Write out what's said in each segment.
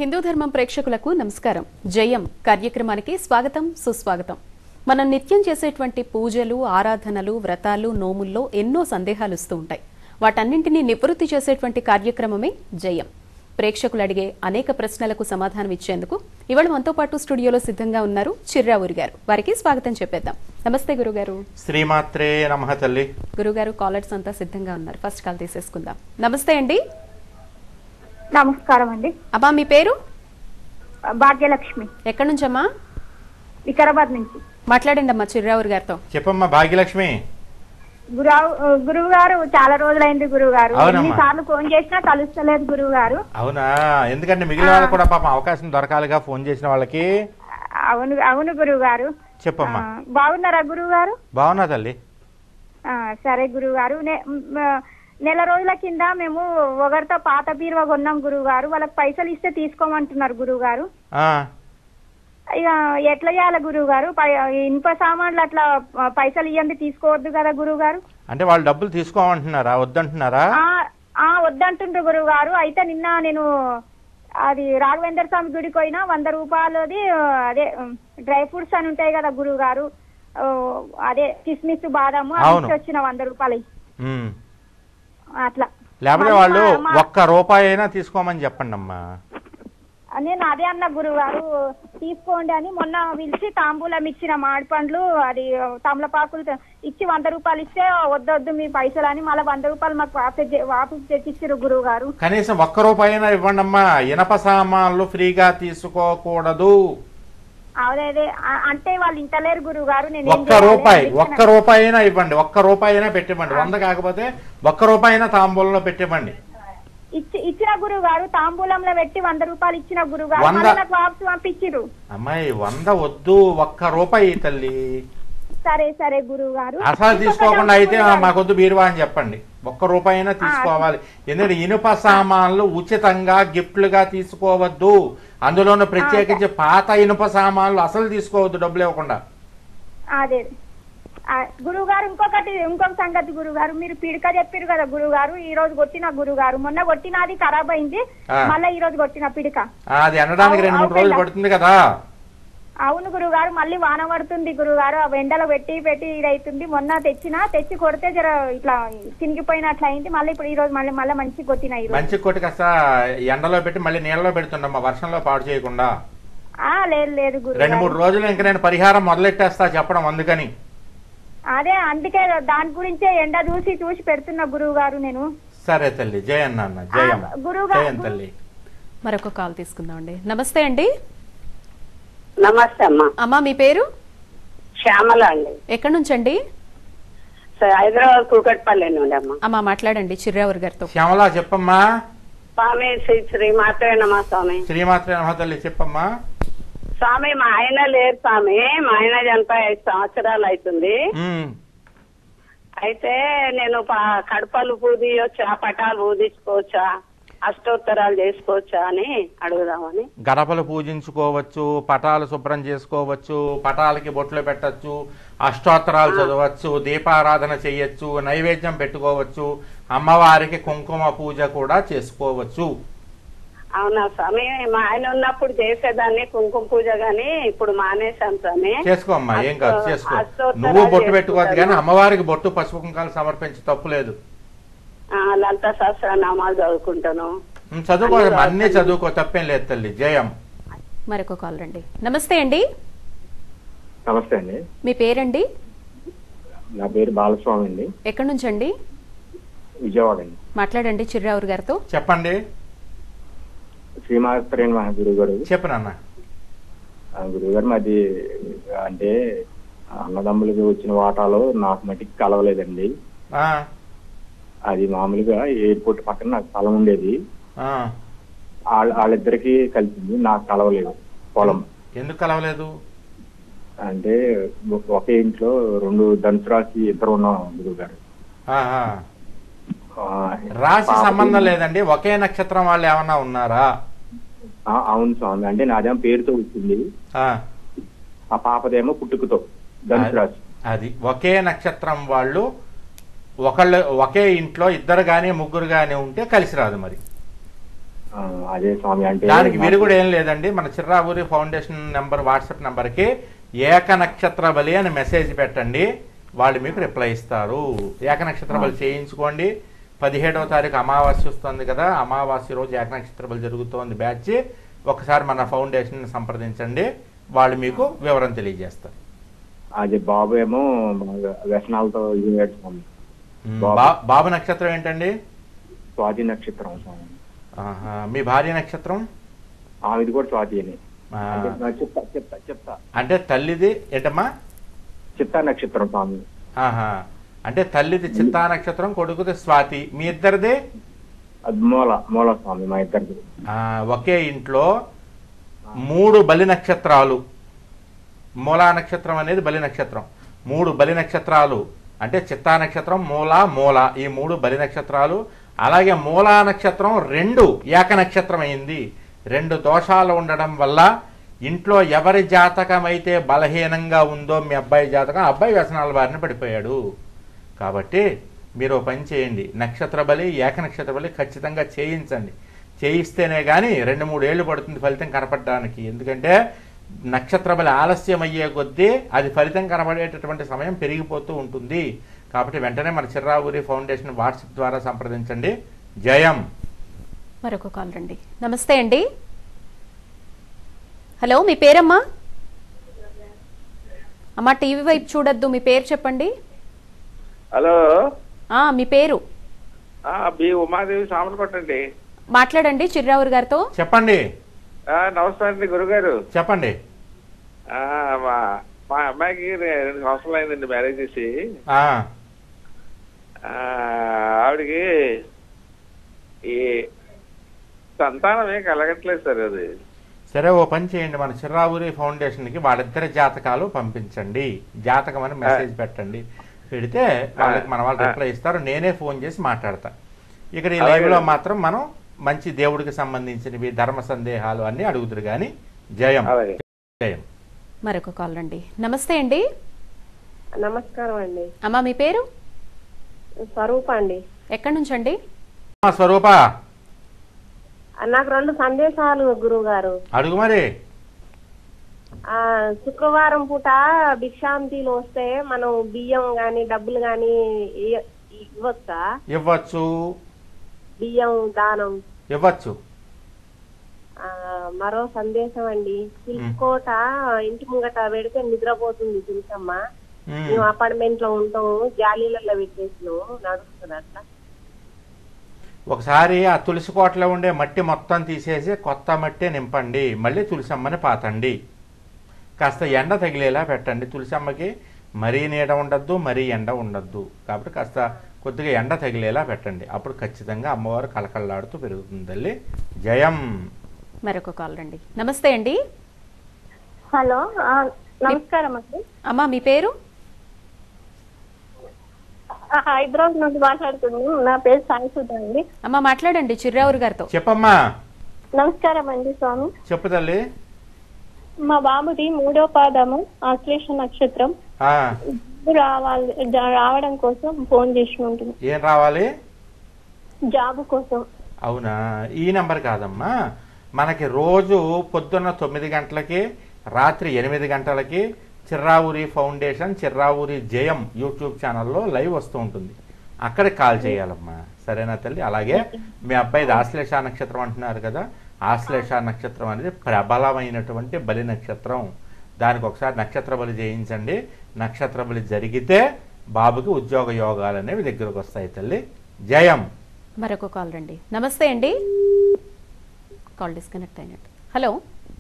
హిందూ ధర్మం ప్రేక్షకులకు నమస్కారం జయం కార్యక్రమానికి స్వాగతం సుస్వాగతం మనం నిత్యం చేసేటువంటి పూజలు ఆరాధనలు వ్రతాలు నోముల్లో ఎన్నో సందేహాలు వస్తూ ఉంటాయి వాటన్నింటినీ నివృత్తి చేసేటువంటి కార్యక్రమమే జయం ప్రేక్షకులు అడిగే అనేక ప్రశ్నలకు సమాధానం ఇచ్చేందుకు ఇవాళ మనతో పాటు స్టూడియోలో సిద్ధంగా ఉన్నారు చిర్రావూరి గారు వారికి స్వాగతం చెప్పేద్దాం నమస్తే గురుగారు శ్రీమాత్రే నమః తల్లి గురుగారు కాలర్స్ అంతా సిద్ధంగా ఉన్నారు ఫస్ట్ కాల్ తీసేసుకుందాం నమస్తే అండి నమస్కారం అండి అమ్మా మీ పేరు భాగ్యలక్ష్మి ఎక్కడి నుంచమ్మా వికారాబాద్ నుంచి మాట్లాడండి అమ్మా చిర్రావూరి గారితో చెప్పమ్మా భాగ్యలక్ష్మి గురావు గురువు గారు చాలా రోజులైంది గురువు గారు అవునమ్మా. ఎన్నిసార్లు ఫోన్ చేసినా కలుస్తలేదు గురువు గారు అవునా ఎందుకంటే మిగిలిన వాళ్ళకి కూడా పాపం అవకాశం దొరకాలిగా ఫోన్ చేసిన వాళ్ళకి అవును అవును గురువు గారు చెప్పమ్మా బాగున్నారా గురువు గారు బాగున్నా తల్లి ఆ, సరే గురువు గారు నే- మ్, నెల రోజుల కింద మేము ఒకరితో పాత బీరువా కొన్నాం గురువు గారు వాళ్ళకి పైసలు ఇస్తే తీసుకోమంటున్నారు గురువు గారు ఆ, ఇక ఎట్లా చేయాలి గురువు గారు పై- ఇనుప సామాన్లు అట్లా ఆ, పైసలు ఇవ్వండి తీసుకోవద్దు కదా గురువు గారు అంటే వాళ్ళు డబ్బులు తీసుకోమంటున్నారా వద్దంటున్నారా ఆ ఆ వద్దంటుండ్రు గురువు గారు అయితే నిన్న నేను అది రాఘవేంద్ర స్వామి గుడికి పోయినా వంద రూపాయలది ఆ, అదే ఉమ్, డ్రై ఫ్రూట్స్ అని ఉంటాయి కదా గురువు గారు ఆ, అదే కిస్మిస్ బాదాము అవి అవును. ఇచ్చి వచ్చిన వంద రూపాయలు ఉమ్. అట్లా లేకపోతే మళ్ళీ వాళ్ళు మా- మా- ఒక్క రూపాయి అయినా తీసుకోమని చెప్పండి అమ్మా నేను అదే అన్న గురువు గారు తీసుకోండి అని మొన్న పిలిచి తాంబూలం ఇచ్చిన మామిడి పండ్లు అది తమలపాకులు త- ఇచ్చి వంద రూపాయలు ఇస్తే వద్దొద్దు మీ పైసలు అని మళ్ళీ వంద రూపాయలు మాకు వాపస్ చే- వాపస్ తెచ్చిచ్చారు గురువు గారు కనీసం ఒక్క రూపాయి అయినా ఇవ్వండి అమ్మా ఇనప సామాన్లు ఫ్రీగా తీసుకోకూడదు అదే అదే ఆ- అంటే వాళ్ళు ఇంటలేరు గురువు గారు నేను ఏం ఒక్క చేయాలి? రూపాయి ఇచ్చిన- ఒక్క రూపాయి అయినా ఇవ్వండి ఒక్క రూపాయి అయినా పెట్టివ్వండి వంద కాకపోతే ఒక్క రూపాయి అయినా తాంబూలంలో పెట్టివ్వండి ఇచ్చి ఇచ్చిన గురువు గారు తాంబూలంలో పెట్టి వంద రూపాయలు ఇచ్చిన గురువు గారు వంద- మళ్ళీ నాకు వాపస్ పంపించిరు అమ్మాయి వంద వద్దు ఒక్క రూపాయి తల్లి సరే సరే గురువు గారు అసలు తీసుకోకుండా అయితే గురువు గారు, మాకొద్దు బీరువా అని చెప్పండి ఒక్క రూపాయి అయినా తీసుకోవాలి ఎందుకంటే ఇనుప సామాన్లు ఉచితంగా గిఫ్ట్లుగా తీసుకోవద్దు అందులోనూ ప్రత్యేకించి పాత ఇనుప సామాన్లు అసలు తీసుకోవద్దు డబ్బులు ఇవ్వకుండా అదే ఆ, గురువు గారు ఇంకొకటి ఇంకొక సంగతి గురువు గారు మీరు పిడక చెప్పారు కదా గురువు గారు ఈ రోజు కొట్టిన గురువు గారు మొన్న కొట్టినది ఖరాబ్ అయింది ఆ. మళ్ళీ ఈ రోజు కొట్టిన పిడక ఆ, అది ఎండడానికి రెండు మూడు రోజులు పడుతుంది కదా అవును గురువు గారు మళ్ళీ వాన పడుతుంది గురువు గారు ఆ ఎండలో పెట్టి పెట్టి ఇదైతుంది మొన్న తెచ్చిన తెచ్చి కొడితే జర ఇట్లా చినిగిపోయినట్లు అయింది మళ్ళీ ఇప్పుడు ఈ రోజు మళ్ళీ మళ్ళీ మంచి కొట్టిన ఈ రోజు మంచి కొట్టి కాస్త ఎండలో పెట్టి మళ్ళీ నీళ్ళలో పెడుతుండమ్మా వర్షంలో పాడు చేయకుండా ఆ లేదు లేదు గురువు రెండు మూడు రోజులు ఇంక నేను పరిహారం మొదలెట్టేస్తా చెప్పడం అందుకని అదే అందుకే దాని గురించే ఎండ చూసి చూసి పెడుతున్నా గురువు గారు నేను సరే తల్లి జయన్ నాన్న జయం ఆ, గురువుగారు- జయం తల్లి మరొక కాల్ తీసుకుందాం అండి నమస్తే అండి నమస్తే అమ్మా అమ్మా మీ పేరు శ్యామల అండి ఎక్కడి నుంచండి స- హైదరాబాద్ కూకట్పల్లి నుండి అమ్మా అమ్మా మాట్లాడండి చిర్రావూరి గారితో శ్యామలా చెప్పమ్మా స్వామి శ్రీ శ్రీ మాత్రే నమ స్వామి శ్రీమాత్రి నమ తల్లి చెప్పమ్మా స్వామి మా ఆయన లేరు స్వామి మా ఆయన చనిపోయి ఐదు సంవత్సరాలు అవుతుంది ఉమ్. అయితే నేను ప- కడపలు పూదియొచ్చా పటాలు పూదించుకోవచ్చా అష్టోత్తరాలు చేసుకోవచ్చా అని అడుగుదామని గడపలు పూజించుకోవచ్చు పటాలు శుభ్రం చేసుకోవచ్చు పటాలకి బొట్లు పెట్టచ్చు అష్టోత్తరాలు చదవచ్చు దీపారాధన చేయొచ్చు నైవేద్యం పెట్టుకోవచ్చు అమ్మవారికి కుంకుమ పూజ కూడా చేసుకోవచ్చు అవునా స్వామి మా ఆయన ఉన్నప్పుడు చేసేదాన్ని కుంకుమ పూజ గాని ఇప్పుడు మానేశాం స్వామి చేసుకో అమ్మా ఏం కాదు అష్టో- చేసుకో అష్టోత్తరాలు నువ్వు బొట్టు పెట్టుకోవద్దు కానీ చేసుకుంటాను. అమ్మవారికి బొట్టు పసుపు కుంకాలు సమర్పించి తప్పులేదు ఆ, లలిత సహస్రనామాలు చదువుకుంటాను ఉమ్, చదువుకో అన్నీ చదువుకో తప్పేం లేదు తల్లి జయం మరొక కాల్ రండి నమస్తే అండి నమస్తే అండి మీ పేరండి నా పేరు బాలస్వామి అండి ఎక్కడి నుంచండి విజయవాడ అండి మాట్లాడండి చిర్రావూరి గారితో చెప్పండి శ్రీమాత్రేణ మా గురువు గారు చెప్పు నాన్న ఆ గురువు గారు మాది అంటే అన్నదమ్ములకి వచ్చిన వాటాలో నాకు మటుకు కలవలేదండి ఆ, అది మామూలుగా ఎయిర్పోర్ట్ పక్కన నాకు స్థలం ఉండేది ఆ. వాళ్ళ వాళ్ళిద్దరికి కలిసింది నాకు కలవలేదు పొలం ఎందుకు కలవలేదు అంటే ఒ- ఒకే ఇంట్లో రెండు ధనుసు రాసి ఇద్దరు ఉన్నాం గురువు గారు ఆహా. ఆ, రాశి పాపకి- సంబంధం లేదండి ఒకే నక్షత్రం వాళ్ళు ఏమన్నా ఉన్నారా ఆ, అవును స్వామి అంటే నాదేమో పేరుతో వచ్చింది ఆ, ఆ పాపదేమో పుట్టుకతో ధనుసు రాశి అది ఒకే నక్షత్రం వాళ్ళు ఒకళ్ళు ఒకే ఇంట్లో ఇద్దరు గాని ముగ్గురు గాని ఉంటే కలిసి రాదు మరి ఆ, అదే స్వామి అంటే దానికి వీరు కూడా ఏం లేదండి మన చిర్రావూరి ఫౌండేషన్ నెంబర్ వాట్సాప్ నెంబర్కి ఏక నక్షత్ర బలి అని మెసేజ్ పెట్టండి వాళ్ళు మీకు రిప్లై ఇస్తారు ఏక నక్షత్ర బలి చేయించుకోండి పదిహేడవ తారీఖు అమావాస్య వస్తుంది కదా అమావాస్య రోజు ఏక నక్షత్ర బలి జరుగుతోంది బ్యాచ్ ఒకసారి మన ఫౌండేషన్ సంప్రదించండి వాళ్ళు మీకు వివరం తెలియజేస్తారు అది బాబు ఏమో బాగా వ్యసనాలతో ఇది అయ్యాడు స్వామి బాబు. బా- బాబు నక్షత్రం ఏంటండి స్వాతి నక్షత్రం స్వామి ఆహా. మీ భార్య నక్షత్రం ఆమెది కూడా స్వాతి అని ఆ, అంటే నాకు చెప్తా చెప్తా చెప్తా అంటే తల్లిది ఏంటమ్మా చిత్తా నక్షత్రం స్వామి ఆహా అంటే తల్లిది చిత్తా నక్షత్రం కొడుకుది స్వాతి మీ ఇద్దరిది అది మూల మూల స్వామి మా ఇద్దరికి ఆ, ఒకే ఇంట్లో మూడు బలి నక్షత్రాలు మూలా నక్షత్రం అనేది బలి నక్షత్రం మూడు బలి నక్షత్రాలు అంటే చిత్తా నక్షత్రం మూల మూల ఈ మూడు బలి నక్షత్రాలు అలాగే మూలా నక్షత్రం రెండు ఏక నక్షత్రం అయింది రెండు దోషాలు ఉండడం వల్ల ఇంట్లో ఎవరి జాతకం అయితే బలహీనంగా ఉందో మీ అబ్బాయి జాతకం ఆ అబ్బాయి వ్యసనాల బారిన పడిపోయాడు కాబట్టి మీరు ఓ పని చేయండి నక్షత్ర బలి ఏక నక్షత్ర బలి ఖచ్చితంగా చేయించండి చేయిస్తేనే కానీ రెండు మూడు ఏళ్ళు పడుతుంది ఫలితం కనపడడానికి ఎందుకంటే నక్షత్ర బలి ఆలస్యం అయ్యే కొద్దీ అది ఫలితం కనబడేటటువంటి సమయం పెరిగిపోతూ ఉంటుంది కాబట్టి వెంటనే మన చిర్రావూరి ఫౌండేషన్ వాట్సాప్ ద్వారా సంప్రదించండి జయం మరొక కాల్ రండి నమస్తే అండి హలో మీ పేరమ్మా అమ్మా టీవీ వైపు చూడొద్దు మీ పేరు చెప్పండి హలో ఆ మీ పేరు ఆ, బి ఉమాదేవి సామర్కొట్టండి మాట్లాడండి చిర్రావురు గారితో చెప్పండి ఆ, నమస్కారం అండి గురుగారు చెప్పండి ఆ, మా మా అమ్మాయికి రె- రెండు సంవత్సరాలు అయిందండి మ్యారేజ్ చేసి ఆ, ఆ, ఆవిడకి ఈ సంతానం ఏం కలగట్లేదు సార్ అది సరే ఓ పని చేయండి మన చిర్రావూరి ఫౌండేషన్కి వాళ్ళిద్దరి జాతకాలు పంపించండి జాతకం అని మెసేజ్ పెట్టండి పెడితే వాళ్ళకి మన వాళ్ళు రిప్లై ఇస్తారు నేనే ఫోన్ చేసి మాట్లాడతా ఇక్కడ ఈ అలాగే. లైవ్ లో మాత్రం మనం మంచి దేవుడికి సంబంధించినవి ధర్మ సందేహాలు అన్ని అడుగుతురు కానీ జయం అలాగే జయం మరొక కాల్ రండి నమస్తే అండి నమస్కారం అండి అమ్మా మీ పేరు స్వరూప అండి ఎక్కడి నుంచి అండి ఆ, స్వరూప నాకు రెండు సందేశాలు గురువు గారు అడుగు మరి ఆ శుక్రవారం పూట భిక్షాంతిలు వస్తే మనం బియ్యం గాని డబ్బులు గాని ఇయ్య- ఇవ్వచ్చా ఇవ్వచ్చు బియ్యం దానం ఇవ్వచ్చు ఆ మరో సందేశం అండి సిల్కోట ఇంటి ముంగట పెడితే నిద్రపోతుంది తులసమ్మ ఉమ్. మేము అపార్ట్మెంట్ లో ఉంటాం జాలీలలో పెట్టేసినాం నడుస్తుంది అట్లా ఒకసారి ఆ తులసి కోటలో ఉండే మట్టి మొత్తం తీసేసి కొత్త మట్టి నింపండి మళ్ళీ తులసమ్మని పాతండి కాస్త ఎండ తగిలేలా పెట్టండి తులసమ్మకి మరీ నీడ ఉండద్దు మరీ ఎండ ఉండద్దు కాబట్టి కాస్త కొద్దిగా ఎండ తగిలేలా పెట్టండి అప్పుడు ఖచ్చితంగా అమ్మవారు కలకల్లాడుతూ పెరుగుతుంది తల్లి జయం మరొక కాల్ రండి నమస్తే అండి హలో ఆ, నమస్కారం అండి అమ్మా మీ పేరు ఆ, హైదరాబాద్ నుండి మాట్లాడుతున్నాను నా పేరు సాయిసుధ అండి అమ్మా మాట్లాడండి చిర్రావురు గారితో చెప్పమ్మా నమస్కారం అండి స్వామి చెప్పు తల్లి మా బాబుది మూడో పాదము ఆశ్లేష నక్షత్రం ఆ, రావాలి జా- రావడం కోసం ఫోన్ చేసి ఉంటుంది ఏం రావాలి జాబ్ కోసం అవునా ఈ నెంబర్ కాదమ్మా మనకి రోజు పొద్దున్న తొమ్మిది గంటలకి రాత్రి ఎనిమిది గంటలకి చిర్రావూరి ఫౌండేషన్ చిర్రావూరి జయం యూట్యూబ్ ఛానల్లో లైవ్ వస్తూ ఉంటుంది అక్కడికి కాల్ చేయాలమ్మా సరేనా తల్లి అలాగే మీ అబ్బాయిది ఆశ్లేష నక్షత్రం అంటున్నారు కదా ఆశ్లేష నక్షత్రం అనేది ప్రబలమైనటువంటి బలి నక్షత్రం దానికి ఒకసారి నక్షత్ర బలి చేయించండి నక్షత్ర బలి జరిగితే బాబుకి ఉద్యోగ యోగాలు అనేవి దగ్గరకు వస్తాయి తల్లి జయం మరొక కాల్ రండి నమస్తే అండి కాల్ డిస్కనెక్ట్ అయినట్టు హలో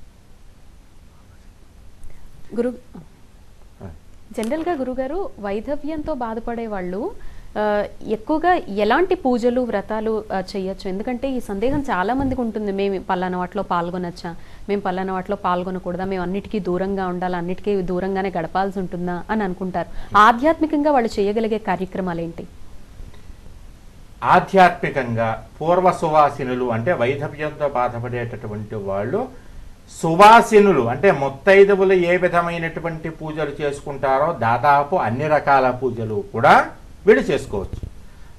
గురు జనరల్గా గురుగారు వైధవ్యంతో బాధపడే వాళ్ళు ఆ, ఎక్కువగా ఎలాంటి పూజలు వ్రతాలు ఆ, చేయొచ్చు ఎందుకంటే ఈ సందేహం చాలా మందికి ఉంటుంది మేము పలానా వాటిలో పాల్గొనొచ్చా మేము పలానా వాటిలో పాల్గొనకూడదా మేము అన్నిటికీ దూరంగా ఉండాలి అన్నిటికీ దూరంగానే గడపాల్సి ఉంటుందా అని అనుకుంటారు ఆధ్యాత్మికంగా వాళ్ళు చేయగలిగే కార్యక్రమాలు ఏంటి ఆధ్యాత్మికంగా పూర్వ సువాసినులు అంటే వైధవ్యంతో బాధపడేటటువంటి వాళ్ళు సువాసినులు అంటే ముత్తైదువులు ఏ విధమైనటువంటి పూజలు చేసుకుంటారో దాదాపు అన్ని రకాల పూజలు కూడా వీళ్ళు చేసుకోవచ్చు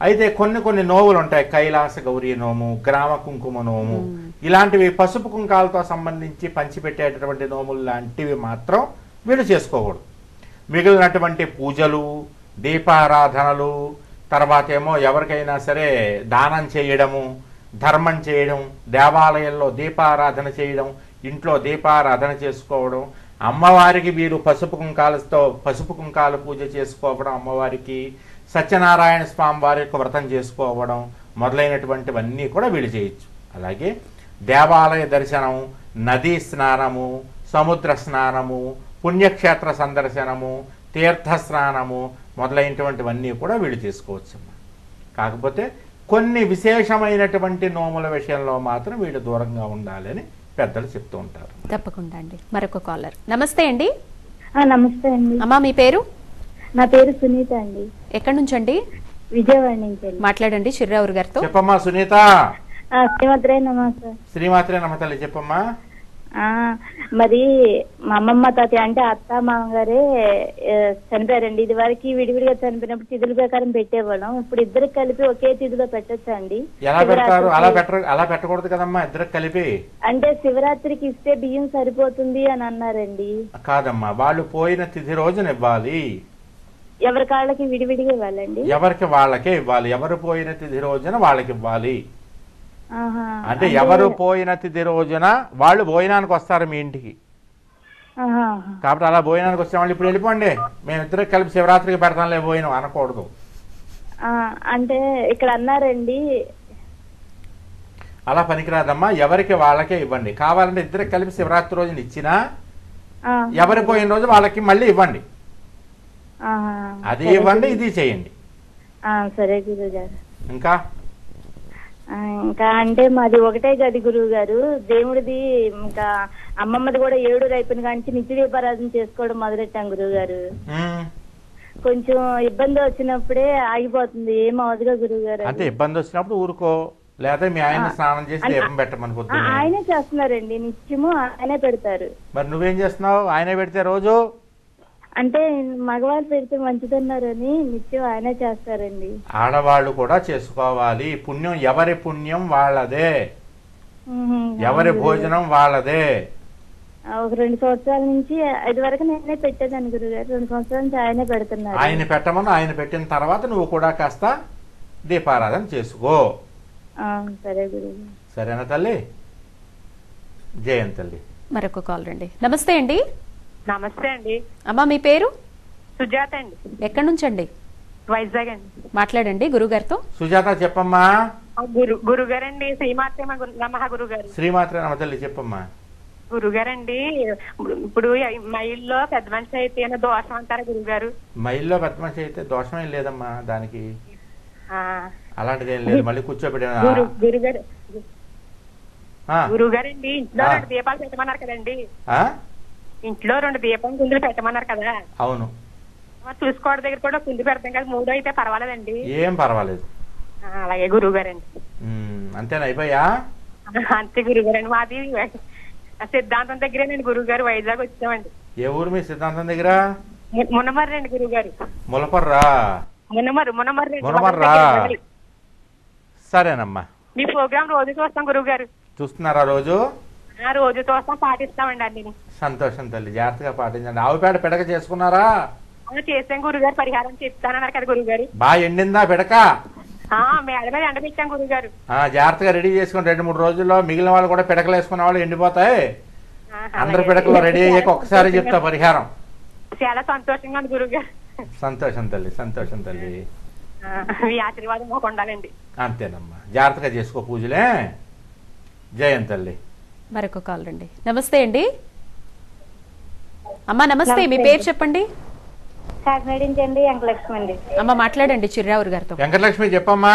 అయితే కొన్ని కొన్ని నోవులు ఉంటాయి కైలాస గౌరీ నోము గ్రామ కుంకుమ నోము ఇలాంటివి పసుపు కుంకాలతో సంబంధించి పంచిపెట్టేటటువంటి నోములు లాంటివి మాత్రం వీళ్ళు చేసుకోకూడదు మిగిలినటువంటి పూజలు దీపారాధనలు తర్వాత ఏమో ఎవరికైనా సరే దానం చేయడము ధర్మం చేయడం దేవాలయంలో దీపారాధన చేయడం ఇంట్లో దీపారాధన చేసుకోవడం అమ్మవారికి వీరు పసుపు కుంకాలతో పసుపు కుంకాల పూజ చేసుకోవడం అమ్మవారికి సత్యనారాయణ స్వామి వారి యొక్క వ్రతం చేసుకోవడం మొదలైనటువంటివన్నీ కూడా వీళ్ళు చేయొచ్చు అలాగే దేవాలయ దర్శనం నదీ స్నానము సముద్ర స్నానము పుణ్యక్షేత్ర సందర్శనము తీర్థ స్నానము మొదలైనటువంటివన్నీ కూడా వీళ్ళు చేసుకోవచ్చు కాకపోతే కొన్ని విశేషమైనటువంటి నోముల విషయంలో మాత్రం వీళ్ళు దూరంగా ఉండాలని పెద్దలు చెప్తూ ఉంటారు తప్పకుండా అండి మరొక కాలర్ నమస్తే అండి ఆ, నమస్తే అండి అమ్మా మీ పేరు నా పేరు సునీత అండి ఎక్కడి నుంచండి విజయవాడ నుంచి అండి మాట్లాడండి చిర్రావురు గారితో చెప్పమ్మా సునీత ఆ, శ్రీమద్రయ్య నమస్తే శ్రీమాత్రే నమ్మతల్లి చెప్పమ్మా ఆ, మరి మా అమ్మమ్మ తాతయ్య అంటే అత్త మామగారే ఆ, చనిపోయారండి ఇది వరకు విడివిడిగా చనిపోయినప్పుడు తిథుల ప్రకారం పెట్టేవాళ్ళం ఇప్పుడు ఇద్దరికి కలిపి ఒకే తిథిలో పెట్టొచ్చా అండి ఎలా పెడతారు శివరాత్రికి- అలా పెట్ట అలా పెట్టకూడదు కదమ్మా ఇద్దరికి కలిపి అంటే శివరాత్రికి ఇస్తే బియ్యం సరిపోతుంది అని అన్నారండి కాదమ్మా వాళ్ళు పోయిన తిథి రోజున ఇవ్వాలి ఎవరి కాళ్ళకి విడివిడిగా ఇవ్వాలండి ఎవరికి వాళ్ళకే ఇవ్వాలి ఎవరు పోయిన తిథి రోజున వాళ్ళకి ఇవ్వాలి ఆహా. అంటే ఎవరు పోయిన తిథి రోజున వాళ్ళు భోజనానికి వస్తారు మీ ఇంటికి ఆహా. కాబట్టి అలా భోజనానికి వచ్చిన వాళ్ళు ఇప్పుడు వెళ్ళిపోండి మేము ఇద్దరు కలిపి శివరాత్రికి పెడతాంలే భోజనం అనకూడదు ఆ, అంటే ఇక్కడ అన్నారండి అలా పనికిరాదమ్మా ఎవరికి వాళ్ళకే ఇవ్వండి కావాలంటే ఇద్దరికి కలిపి శివరాత్రి రోజున ఇచ్చినా ఆ, ఎవరు పోయిన రోజు వాళ్ళకి మళ్ళీ ఇవ్వండి ఆహా. అది ఇవ్వండి ఇది చేయండి ఆ, సరే గురువు గారు ఇంకా ఆ, ఇంకా అంటే మాది ఒకటే గది గురువు గారు దేవుడిది ఇంకా అమ్మమ్మది కూడా ఏడు రైపున కాంచి నిత్య దీపారాధన చేసుకోవడం మొదలెట్టాం గురువు గారు ఉమ్, కొంచెం ఇబ్బంది వచ్చినప్పుడే ఆగిపోతుంది ఏం అవదుగా గురువు గారు అంటే ఇబ్బంది వచ్చినప్పుడు ఊరుకో లేదా మీ ఆయన స్నానం చేసి అంటే- దీపం పెట్టమని ఆ, పొద్దున్నే ఆయనే చేస్తున్నారండి నిత్యము ఆయనే పెడతారు మరి నువ్వేం చేస్తున్నావు ఆయనే పెడితే రోజు అంటే మగవాళ్ళు పెడితే మంచిదన్నారని నిత్యం ఆయనే చేస్తారండి ఆడవాళ్ళు కూడా చేసుకోవాలి పుణ్యం ఎవరి పుణ్యం వాళ్ళదే ఉహు. ఎవరి భోజనం వాళ్ళదే ఆ, ఒక రెండు సంవత్సరాల నుంచి ఇది వరకు నేనే పెట్టేదాన్ని గురుగారు రెండు సంవత్సరాల నుంచి ఆయనే పెడుతున్నారు ఆయన పెట్టమని ఆయన పెట్టిన తర్వాత నువ్వు కూడా కాస్త దీపారాధన చేసుకో ఆ, సరే గురువు సరేనా తల్లి జయంత్ తల్లి మరొక కాల్ రండి నమస్తే అండి నమస్తే అండి అమ్మా మీ పేరు సుజాత అండి ఎక్కడి నుంచండి వైజాగ్ అండి మాట్లాడండి గురుగారితో సుజాత చెప్పమ్మా ఆ గురు గురుగారండి శ్రీమాత్రే నమ గురుగారు శ్రీమాత్రే నమ్మ తల్లి చెప్పమ్మా గురుగారండి ఇప్పుడు మా ఇల్లు పెద్ద మనిషి అయితే దోషం అంటారా గురుగారు మైల్లో పెద్ద మనిషి అయితే దోషమేం లేదమ్మా దానికి ఆ, అలాంటిది ఏం లేదు మళ్ళీ కూర్చోబెట్టిన గురు గురుగారు ఆ, గురుగారండి ఇంట్లో ఆ. రెండు దీపాలు పెట్టమన్నారు కదండి ఆ? ఇంట్లో రెండు దీపం కుందులు పెట్టమన్నారు కదా అవును మరి చూసుకోవడం దగ్గర కూడా కుందు పెడతాం కదా మూడో అయితే పర్వాలేదండి ఏం పర్వాలేదు ఆ, అలాగే గురుగారండి ఉమ్, అంతేనా అయిపోయా అంతే గురుగారండి మాది సిద్ధాంతం దగ్గరే నేను గురుగారు వైజాగ్ వచ్చామండి ఏ ఊరు మీ సిద్ధాంతం దగ్గర ము- మునమర్రి అండి గురుగారు ములపర్రా మునమర్రు మునమర్రి అండి. మునమర్రా మొదటి దగ్గర. సరేనమ్మా మీ ప్రోగ్రామ్ రోజు చూస్తాం గురువు గారు చూస్తున్నారా రోజు ఆ రోజు చూస్తాం పాటిస్తామండి అన్ని సంతోషం తల్లి జాగ్రత్తగా పాటించండి ఆవుపేడ పిడక చేసుకున్నారా చేసాం గురుగారు పరిహారం చెప్తానన్నారు కదా గురుగారు బాగా ఎండిందా పిడక ఆ మేడ మీద ఎండ పెట్టాం గురుగారు ఆ, జాగ్రత్తగా రెడీ చేసుకుని రెండు మూడు రోజుల్లో మిగిలిన వాళ్ళు కూడా పిడకలు వేసుకున్న వాళ్ళు ఎండిపోతాయి ఆ, అందరి అలాగే. పిడకలు రెడీ అయ్యాక ఒకసారి చెప్తా పరిహారం చాలా సంతోషంగా ఉంది గురుగారు సంతోషం తల్లి సంతోషం తల్లి ఆ, మీ ఆశీర్వాదం మాకు ఉండాలండి అంతేనమ్మా జాగ్రత్తగా చేసుకో పూజలే జయం తల్లి మరొక కాల్ రండి నమస్తే అండి అమ్మా నమస్తే మీ పేరు చెప్పండి కాకినాడ నుంచి అండి వెంకలక్ష్మి అండి అమ్మ మాట్లాడండి చిర్రావురు గారితో వెంకటలక్ష్మి చెప్పమ్మా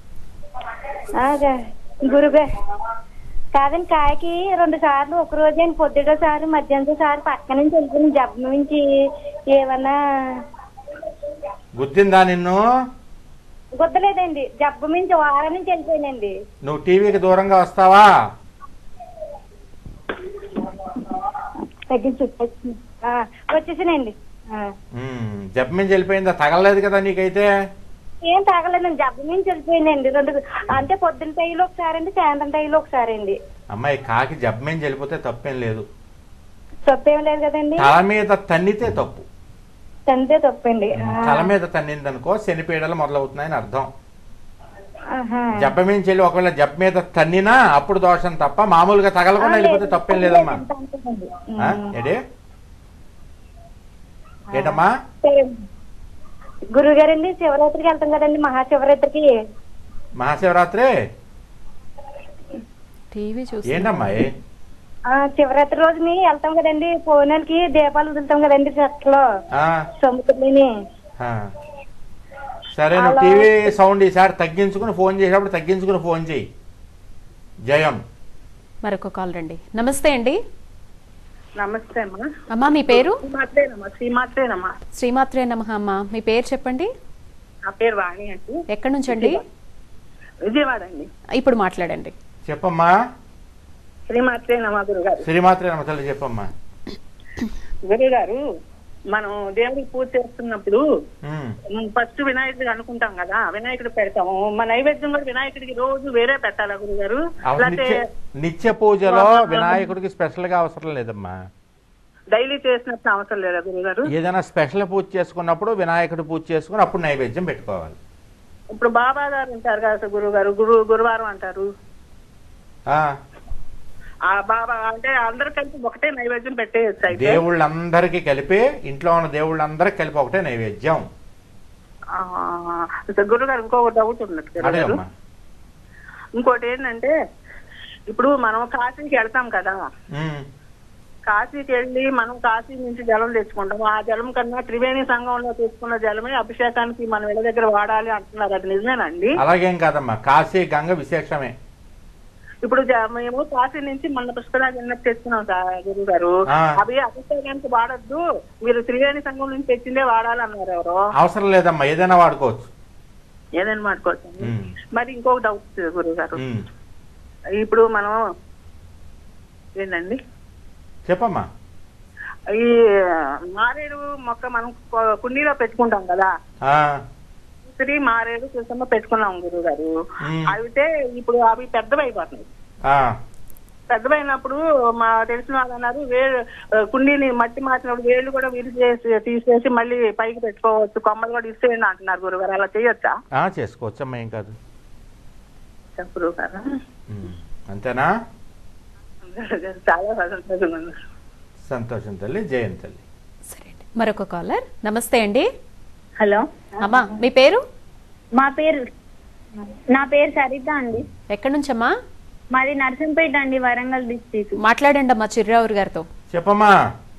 గురుగా కాదండి కాయకి రెండు సార్లు ఒక రోజే పొద్దుటో సారి మధ్యాహ్నం సారి పక్క నుంచి వెళ్ళిపోయింది జబ్బు నుంచి ఏమన్నా గుర్తిందా నిన్ను గుద్దలేదండి జబ్బు నుంచి వారం నుంచి వెళ్ళిపోయినండి నువ్వు టీవీకి దూరంగా వస్తావా తగ్గించి వచ్చేసింది. ఆ, వచ్చేసానండి ఆ. ఉమ్, జబ్బు మీద వెళ్ళిపోయిందా తగలలేదు కదా నీకైతే ఏం తాగలేదండి జబ్బు నుంచి వెళ్ళిపోయిందండి రెండు అంటే పొద్దున్న టైలో ఒకసారి అండి సాయంత్రం టైలో ఒకసారి అండి అమ్మాయి కాకి జబ్బమేం వెళ్ళిపోతే తప్పేం లేదు తప్పేం లేదు కదండి తల మీద తన్నితే తప్పు తంతే తప్పండి ఆ, తల మీద తన్నిందనుకో శనిపీడలు మొదలవుతున్నాయని అర్థం ఆహా. జబ్బ మీద చెల్లి ఒకవేళ జబ్బ మీద తన్నినా అప్పుడు దోషం తప్ప మామూలుగా తగలకుండా వెళ్ళిపోతే తప్పేం లేదమ్మా ఆ? ఏంటి ఏంటమ్మా సరే. గురువు గారండి శివరాత్రికి వెళ్తాం కదండి మహాశివరాత్రికి మహాశివరాత్రి టీవీ చూసి ఏంటమ్మా ఏ? ఆ శివరాత్రి రోజుని వెళ్తాం కదండి పోనలకి దీపాలు వదులుతాం కదండి చెట్లో ఆ, సముద్రంలోని ఆ. సరే నువ్వు అలా- టీవీ సౌండ్ ఈసారి తగ్గించుకుని ఫోన్ చేసేటప్పుడు తగ్గించుకుని ఫోన్ చేయి జయం మరొక కాల్ రండి నమస్తే అండి నమస్తే అమ్మా అమ్మా మీ పేరు శ్రీమాత్రేనమ్మా శ్రీమాత్రేనమ్మా శ్రీమాత్రే నమః అమ్మా మీ పేరు చెప్పండి నా పేరు వాణి అండి ఎక్కడి నుంచి అండి విజయవాడ అండి ఇప్పుడు మాట్లాడండి చెప్పమ్మా శ్రీమాత్రేనమ్మా గురుగారు శ్రీమాత్రి నమ్మ తల్లి చెప్పమ్మా గురుగారు మనం దేవుడికి పూజ చేస్తున్నప్పుడు ఉమ్. ఫస్ట్ వినాయకుడికి అనుకుంటాం కదా వినాయకుడు పెడతాము మా నైవేద్యం కూడా వినాయకుడికి రోజు వేరే పెట్టాలా గురుగారు అవ- లేకపోతే నిత్య నిత్య పూజలో వినాయకుడికి స్పెషల్ గా అవసరం లేదమ్మా డైలీ చేసినట్టు అవసరం లేదా గురుగారు ఏదైనా స్పెషల్ పూజ చేసుకున్నప్పుడు వినాయకుడి పూజ చేసుకుని అప్పుడు నైవేద్యం పెట్టుకోవాలి ఇప్పుడు బాబా గారు ఉంటారు కదా గురువు గారు గురు గురువారం అంటారు ఆ, ఆ బాబా అంటే అందరు కలిపి ఒకటే నైవేద్యం పెట్టేయచ్చు అయితే దేవుళ్ళందరికీ కలిపి ఇంట్లో ఉన్న దేవుళ్ళందరికీ కలిపి ఒకటే నైవేద్యం ఆ, గురుగారు ఇంకొక డౌట్ ఉన్నట్టు గురుగారు అడగమ్మా ఇంకోటి ఏంటంటే ఇప్పుడు మనం కాశీకి వెళ్తాం కదా ఉమ్. కాశీకి వెళ్ళి మనం కాశీ నుంచి జలం తెచ్చుకుంటాం ఆ జలం కన్నా త్రివేణి సంఘంలో తీసుకున్న జలమే అభిషేకానికి మనం ఇళ్ళ దగ్గర వాడాలి అంటున్నారు అది నిజమేనండి అలాగేం కాదమ్మా కాశీ గంగ విశేషమే ఇప్పుడు జ- మేము కాశీ నుంచి మన పుష్కరాలు వెళ్ళినట్టు తెచ్చుకున్నాం సార్ గురువు గారు ఆ. అవి అభిషేకానికి వాడొద్దు మీరు త్రివేణి సంఘం నుంచి తెచ్చిందే వాడాలన్నారు ఎవరో అవసరం లేదమ్మా ఏదైనా వాడుకోవచ్చు ఏదైనా మాట్లాడుకోవచ్చు ఉమ్. మరి ఇంకొక డౌట్ గురువు గారు ఉమ్. ఇప్పుడు మనం ఏంటండి చెప్పమ్మా ఈ మారేడు మొక్క మనం కొ- కుండీలో పెట్టుకుంటాం కదా ఆ, ఉసిరి మారేడు చూసమ్మ పెట్టుకున్నాం గురువు గారు మ్. అయితే ఇప్పుడు అవి పెద్దవైపోతున్నాయి ఆ, పెద్దవైనప్పుడు మా తెలిసిన వాళ్ళు అన్నారు వేలు కుండీని మట్టి మార్చినప్పుడు వేళ్ళు కూడా విరిచేసి తీసేసి మళ్ళీ పైకి పెట్టుకోవచ్చు కొమ్మలు కూడా ఇచ్చేయండి అంటున్నారు గురుగారు అలా చేయొచ్చా ఆ, చేసుకోవచ్చమ్మా ఏం కాదు గురువు గారు ఉమ్. అంతేనా చాలా సంతోషంగా ఉంది సంతోషం తల్లి జయం తల్లి సరే అండి మరొక కాలర్ నమస్తే అండి హలో అమ్మా మీ పేరు మా పేరు నా పేరు సరిత అండి ఎక్కడి నుంచమ్మా మాది నర్సంపేట అండి వరంగల్ డిస్ట్రిక్ట్ మాట్లాడండి అమ్మా చిర్రావురు గారితో చెప్పమ్మా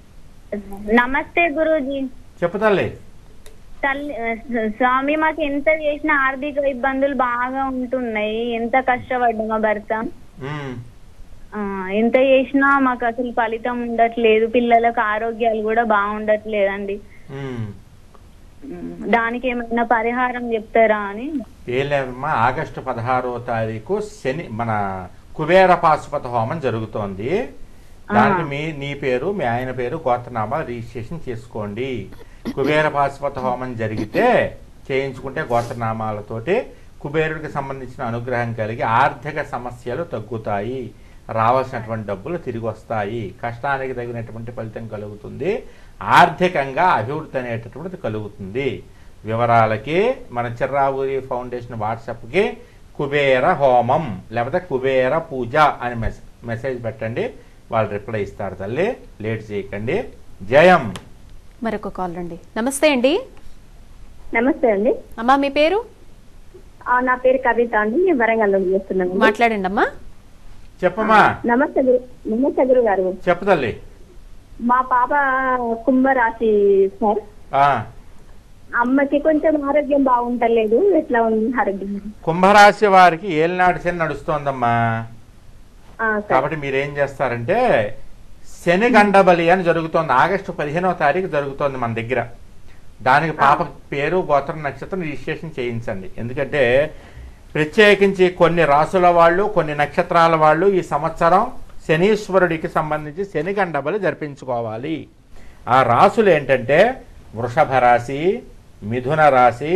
నమస్తే గురూజీ చెప్పు తల్లి తల్లి స్వామి మాకు ఎంత చేసిన ఆర్థిక ఇబ్బందులు బాగా ఉంటున్నాయి ఎంత కష్టపడ్డా మా భర్త ఉమ్. ఆ, ఎంత చేసినా మాకు అసలు ఫలితం ఉండట్లేదు పిల్లలకు ఆరోగ్యాలు కూడా బాగుండట్లేదండి ఉమ్. ఉమ్, దానికి ఏమైనా పరిహారం చెప్తారా అని ఏం లేదమ్మా ఆగస్టు పదహారో తారీఖు శని మన కుబేర పాశుపత హోమం జరుగుతోంది దానికి మీ నీ పేరు మీ ఆయన పేరు గోత్రనామా రిజిస్ట్రేషన్ చేసుకోండి కుబేర పాశుపత హోమం జరిగితే చేయించుకుంటే గోత్రనామాలతోటి కుబేరుడికి సంబంధించిన అనుగ్రహం కలిగి ఆర్థిక సమస్యలు తగ్గుతాయి రావాల్సినటువంటి డబ్బులు తిరిగి వస్తాయి కష్టానికి తగినటువంటి ఫలితం కలుగుతుంది ఆర్థికంగా అభివృద్ధి అనేటటువంటిది కలుగుతుంది వివరాలకి మన చిర్రావూరి ఫౌండేషన్ వాట్సాప్కి కుబేర హోమం లేకపోతే కుబేర పూజ అని మెస్ మెసేజ్ పెట్టండి వాళ్ళు రిప్లై ఇస్తారు తల్లి లేట్ చేయకండి జయం మరొక కాల్ రండి నమస్తే అండి నమస్తే అండి అమ్మా మీ పేరు నా పేరు కవిత అండి నేను వరంగల్ నుండి చేస్తున్నాను మాట్లాడండి అమ్మా చెప్పమ్మా నమస్తే గురు నమస్తే గురు గారు చెప్పు తల్లి మా పాప కుంభరాశి సార్ ఆ, అమ్మకి కొంచెం ఆరోగ్యం బాగుంటలేదు ఎట్లా ఉంది ఆరోగ్యం కుంభరాశి వారికి ఏలినాటి శని నడుస్తోందమ్మా ఆ, సార్ కాబట్టి మీరేం చేస్తారంటే శని గండబలి అని జరుగుతోంది ఆగస్టు పదిహేనవ తారీఖు జరుగుతోంది మన దగ్గర దానికి పాప పేరు గోత్ర నక్షత్రం రిజిస్ట్రేషన్ చేయించండి ఎందుకంటే ప్రత్యేకించి కొన్ని రాసుల వాళ్ళు కొన్ని నక్షత్రాల వాళ్ళు ఈ సంవత్సరం శనీశ్వరుడికి సంబంధించి శని గండబలి జరిపించుకోవాలి ఆ రాసులు ఏంటంటే వృషభ రాశి మిథున రాశి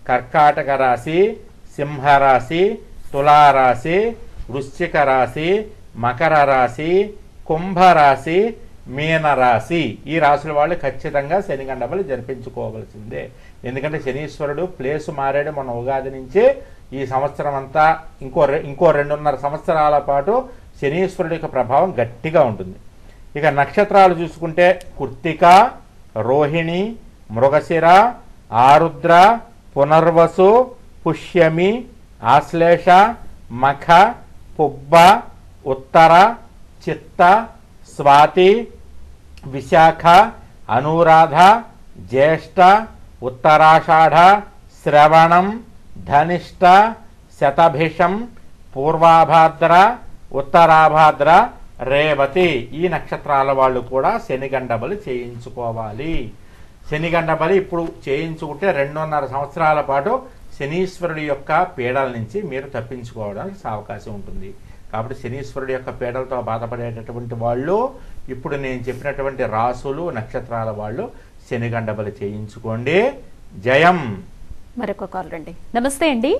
కర్కాటక రాశి సింహరాశి తులారాశి వృశ్చిక రాశి మకర రాశి కుంభరాశి మీనరాశి ఈ రాశుల వాళ్ళు ఖచ్చితంగా శనిగండబలు జరిపించుకోవలసిందే ఎందుకంటే శనీశ్వరుడు ప్లేసు మారాడు మన ఉగాది నుంచే ఈ సంవత్సరం అంతా ఇంకో రె- ఇంకో రెండున్నర సంవత్సరాల పాటు శనీశ్వరుడి యొక్క ప్రభావం గట్టిగా ఉంటుంది ఇక నక్షత్రాలు చూసుకుంటే కుర్తిక రోహిణి మృగశిర ఆరుద్ర పునర్వసు పుష్యమి ఆశ్లేష మఖ పుబ్బ ఉత్తర చిత్త స్వాతి విశాఖ అనురాధ జ్యేష్ఠ ఉత్తరాషాఢ శ్రవణం ధనిష్ట శతభిషం పూర్వాభాద్ర ఉత్తరాభాద్ర రేవతి ఈ నక్షత్రాల వాళ్ళు కూడా శనిగండబలి చేయించుకోవాలి శనిగండబలి ఇప్పుడు చేయించుకుంటే రెండున్నర సంవత్సరాల పాటు శనీశ్వరుడి యొక్క పీడల నుంచి మీరు తప్పించుకోవడానికి అవకాశం ఉంటుంది కాబట్టి శనీశ్వరుడి యొక్క పీడలతో బాధపడేటటువంటి వాళ్ళు ఇప్పుడు నేను చెప్పినటువంటి రాసులు నక్షత్రాల వాళ్ళు శనిగండబలి చేయించుకోండి జయం మరొక కాల్ రండి నమస్తే అండి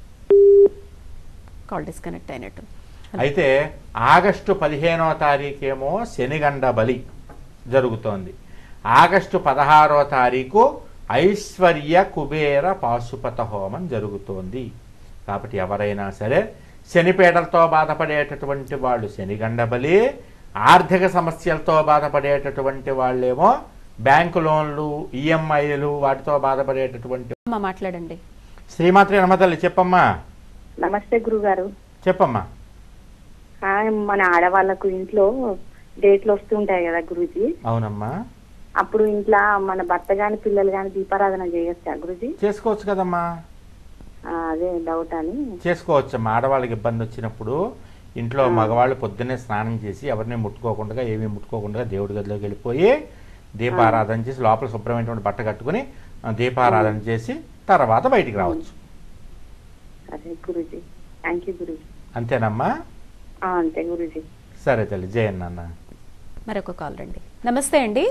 కాల్ డిస్కనెక్ట్ అయినట్టు అయితే ఆగస్టు పదిహేనవ తారీఖేమో శనిగండ బలి జరుగుతోంది ఆగస్టు పదహారవ తారీఖు ఐశ్వర్య కుబేర పాశుపత హోమం జరుగుతోంది కాబట్టి ఎవరైనా సరే శనిపీడలతో బాధపడేటటువంటి వాళ్ళు శనిగండ బలి ఆర్థిక సమస్యలతో బాధపడేటటువంటి వాళ్ళేమో బ్యాంకు లోన్లు ఈఎంఐలు వాటితో బాధపడేటటువంటి అమ్మ మాట్లాడండి శ్రీమాత్రి నమ్మతల్లి చెప్పమ్మా నమస్తే గురుగారు చెప్పమ్మా ఆ, మన ఆడవాళ్ళకు ఇంట్లో డేట్లు వస్తుంటాయి కదా గురుజీ అవునమ్మా అప్పుడు ఇంట్లో మన భర్త గాని పిల్లలు గాని దీపారాధన చేయొచ్చా గురుజీ చేసుకోవచ్చు కదమ్మా ఆ, అదే డౌట్ అని చేసుకోవచ్చమ్మా ఆడవాళ్ళకి ఇబ్బంది వచ్చినప్పుడు ఇంట్లో మగవాళ్ళు పొద్దున్నే స్నానం చేసి ఎవరిని ముట్టుకోకుండా ఏమీ ముట్టుకోకుండా దేవుడి గదిలోకి వెళ్ళిపోయి దీపారాధన చేసి లోపల శుభ్రమైనటువంటి బట్ట కట్టుకుని ఆ, దీపారాధన చేసి తర్వాత బయటికి రావచ్చు అదే గురుజీ థ్యాంక్ యూ గురుజీ అంతేనమ్మా ఆ, అంతే గురుజీ సరే తల్లి జయన్ అన్న మరొక కాల్ రండి నమస్తే అండి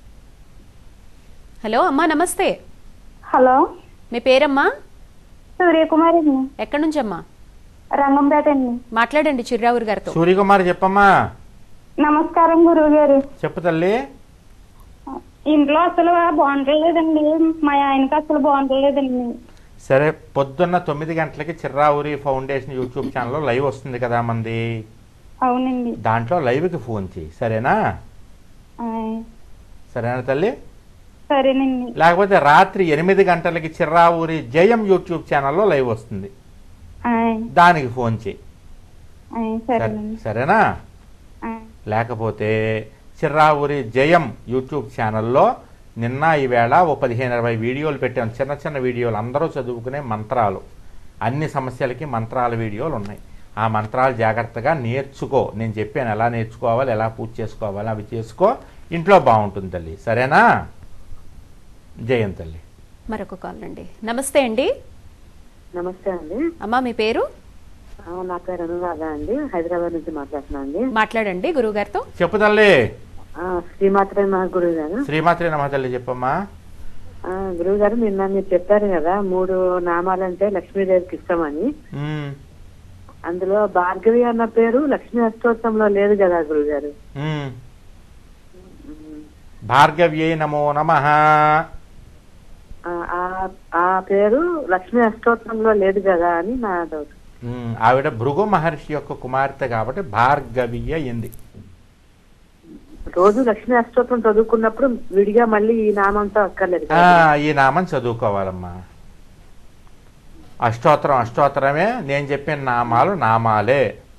హలో అమ్మా నమస్తే హలో మీ పేరమ్మా సూర్యకుమారి ఎక్కడి నుంచి అమ్మా రంగంపేట అండి మాట్లాడండి చిర్రావురు గారితో సూర్యకుమార్ చెప్పమ్మా నమస్కారం గురువు గారు చెప్పు తల్లి ఇంట్లో అసలు బాగుంటలేదండి మా ఆయనకి అసలు బాగుంటలేదండి సరే పొద్దున్న తొమ్మిది గంటలకి చిర్రావురి ఫౌండేషన్ యూట్యూబ్ ఛానల్లో లైవ్ వస్తుంది కదా మంది అవునండి దాంట్లో లైవ్కి ఫోన్ చేయి సరేనా ఆయ్. సరేనా తల్లి సరేనండి లేకపోతే రాత్రి ఎనిమిది గంటలకి చిర్రావూరి జయం యూట్యూబ్ ఛానల్లో లైవ్ వస్తుంది ఆయ్. దానికి ఫోన్ చేయి ఆయ్, సరే- సరేనండి సరేనా ఆయ్. లేకపోతే చిర్రావూరి జయం యూట్యూబ్ ఛానల్లో నిన్న ఈవేళ ఓ పదిహేను ఇరవై వీడియోలు పెట్టాం చిన్న చిన్న వీడియోలు అందరూ చదువుకునే మంత్రాలు అన్ని సమస్యలకి మంత్రాల వీడియోలు ఉన్నాయి ఆ మంత్రాలు జాగ్రత్తగా నేర్చుకో నేను చెప్పాను ఎలా నేర్చుకోవాలి ఎలా పూజ చేసుకోవాలి అవి చేసుకో ఇంట్లో బాగుంటుంది తల్లి సరేనా జయం తల్లి మరొక కాల్ రండి నమస్తే అండి నమస్తే అండి అమ్మా మీ పేరు ఆ, నా పేరు అనురాధ అండి హైదరాబాద్ నుంచి మాట్లాడుతున్నాను అండి మాట్లాడండి గురువు గారితో చెప్పు తల్లి ఆ, శ్రీమాత్రే మా గురువు గారు శ్రీమాత్రి నమ తల్లి చెప్పమ్మా ఆ, గురువు గారు నిన్న మీరు చెప్పారు కదా మూడు నామాలంటే లక్ష్మీదేవికి ఇష్టమని ఉమ్, అందులో భార్గవి అన్న పేరు లక్ష్మీ అష్టోత్తంలో లేదు కదా గురువు గారు ఉమ్. భార్గవ్యై నమో నమ ఆ పేరు లక్ష్మీ అష్టోత్తంలో లేదు కదా అని నా డౌట్ ఆవిడ భృగు మహర్షి యొక్క కుమార్తె కాబట్టి భార్గవి అయింది రోజు లక్ష్మీ అష్టోత్తం చదువుకున్నప్పుడు విడిగా మళ్ళీ ఈ నామంతో అక్కర్లేదు ఆ, కదా. ఈ నామం చదువుకోవాలమ్మా అష్టోత్తరం అష్టోత్తరమే నేను చెప్పిన నామాలు నామాలే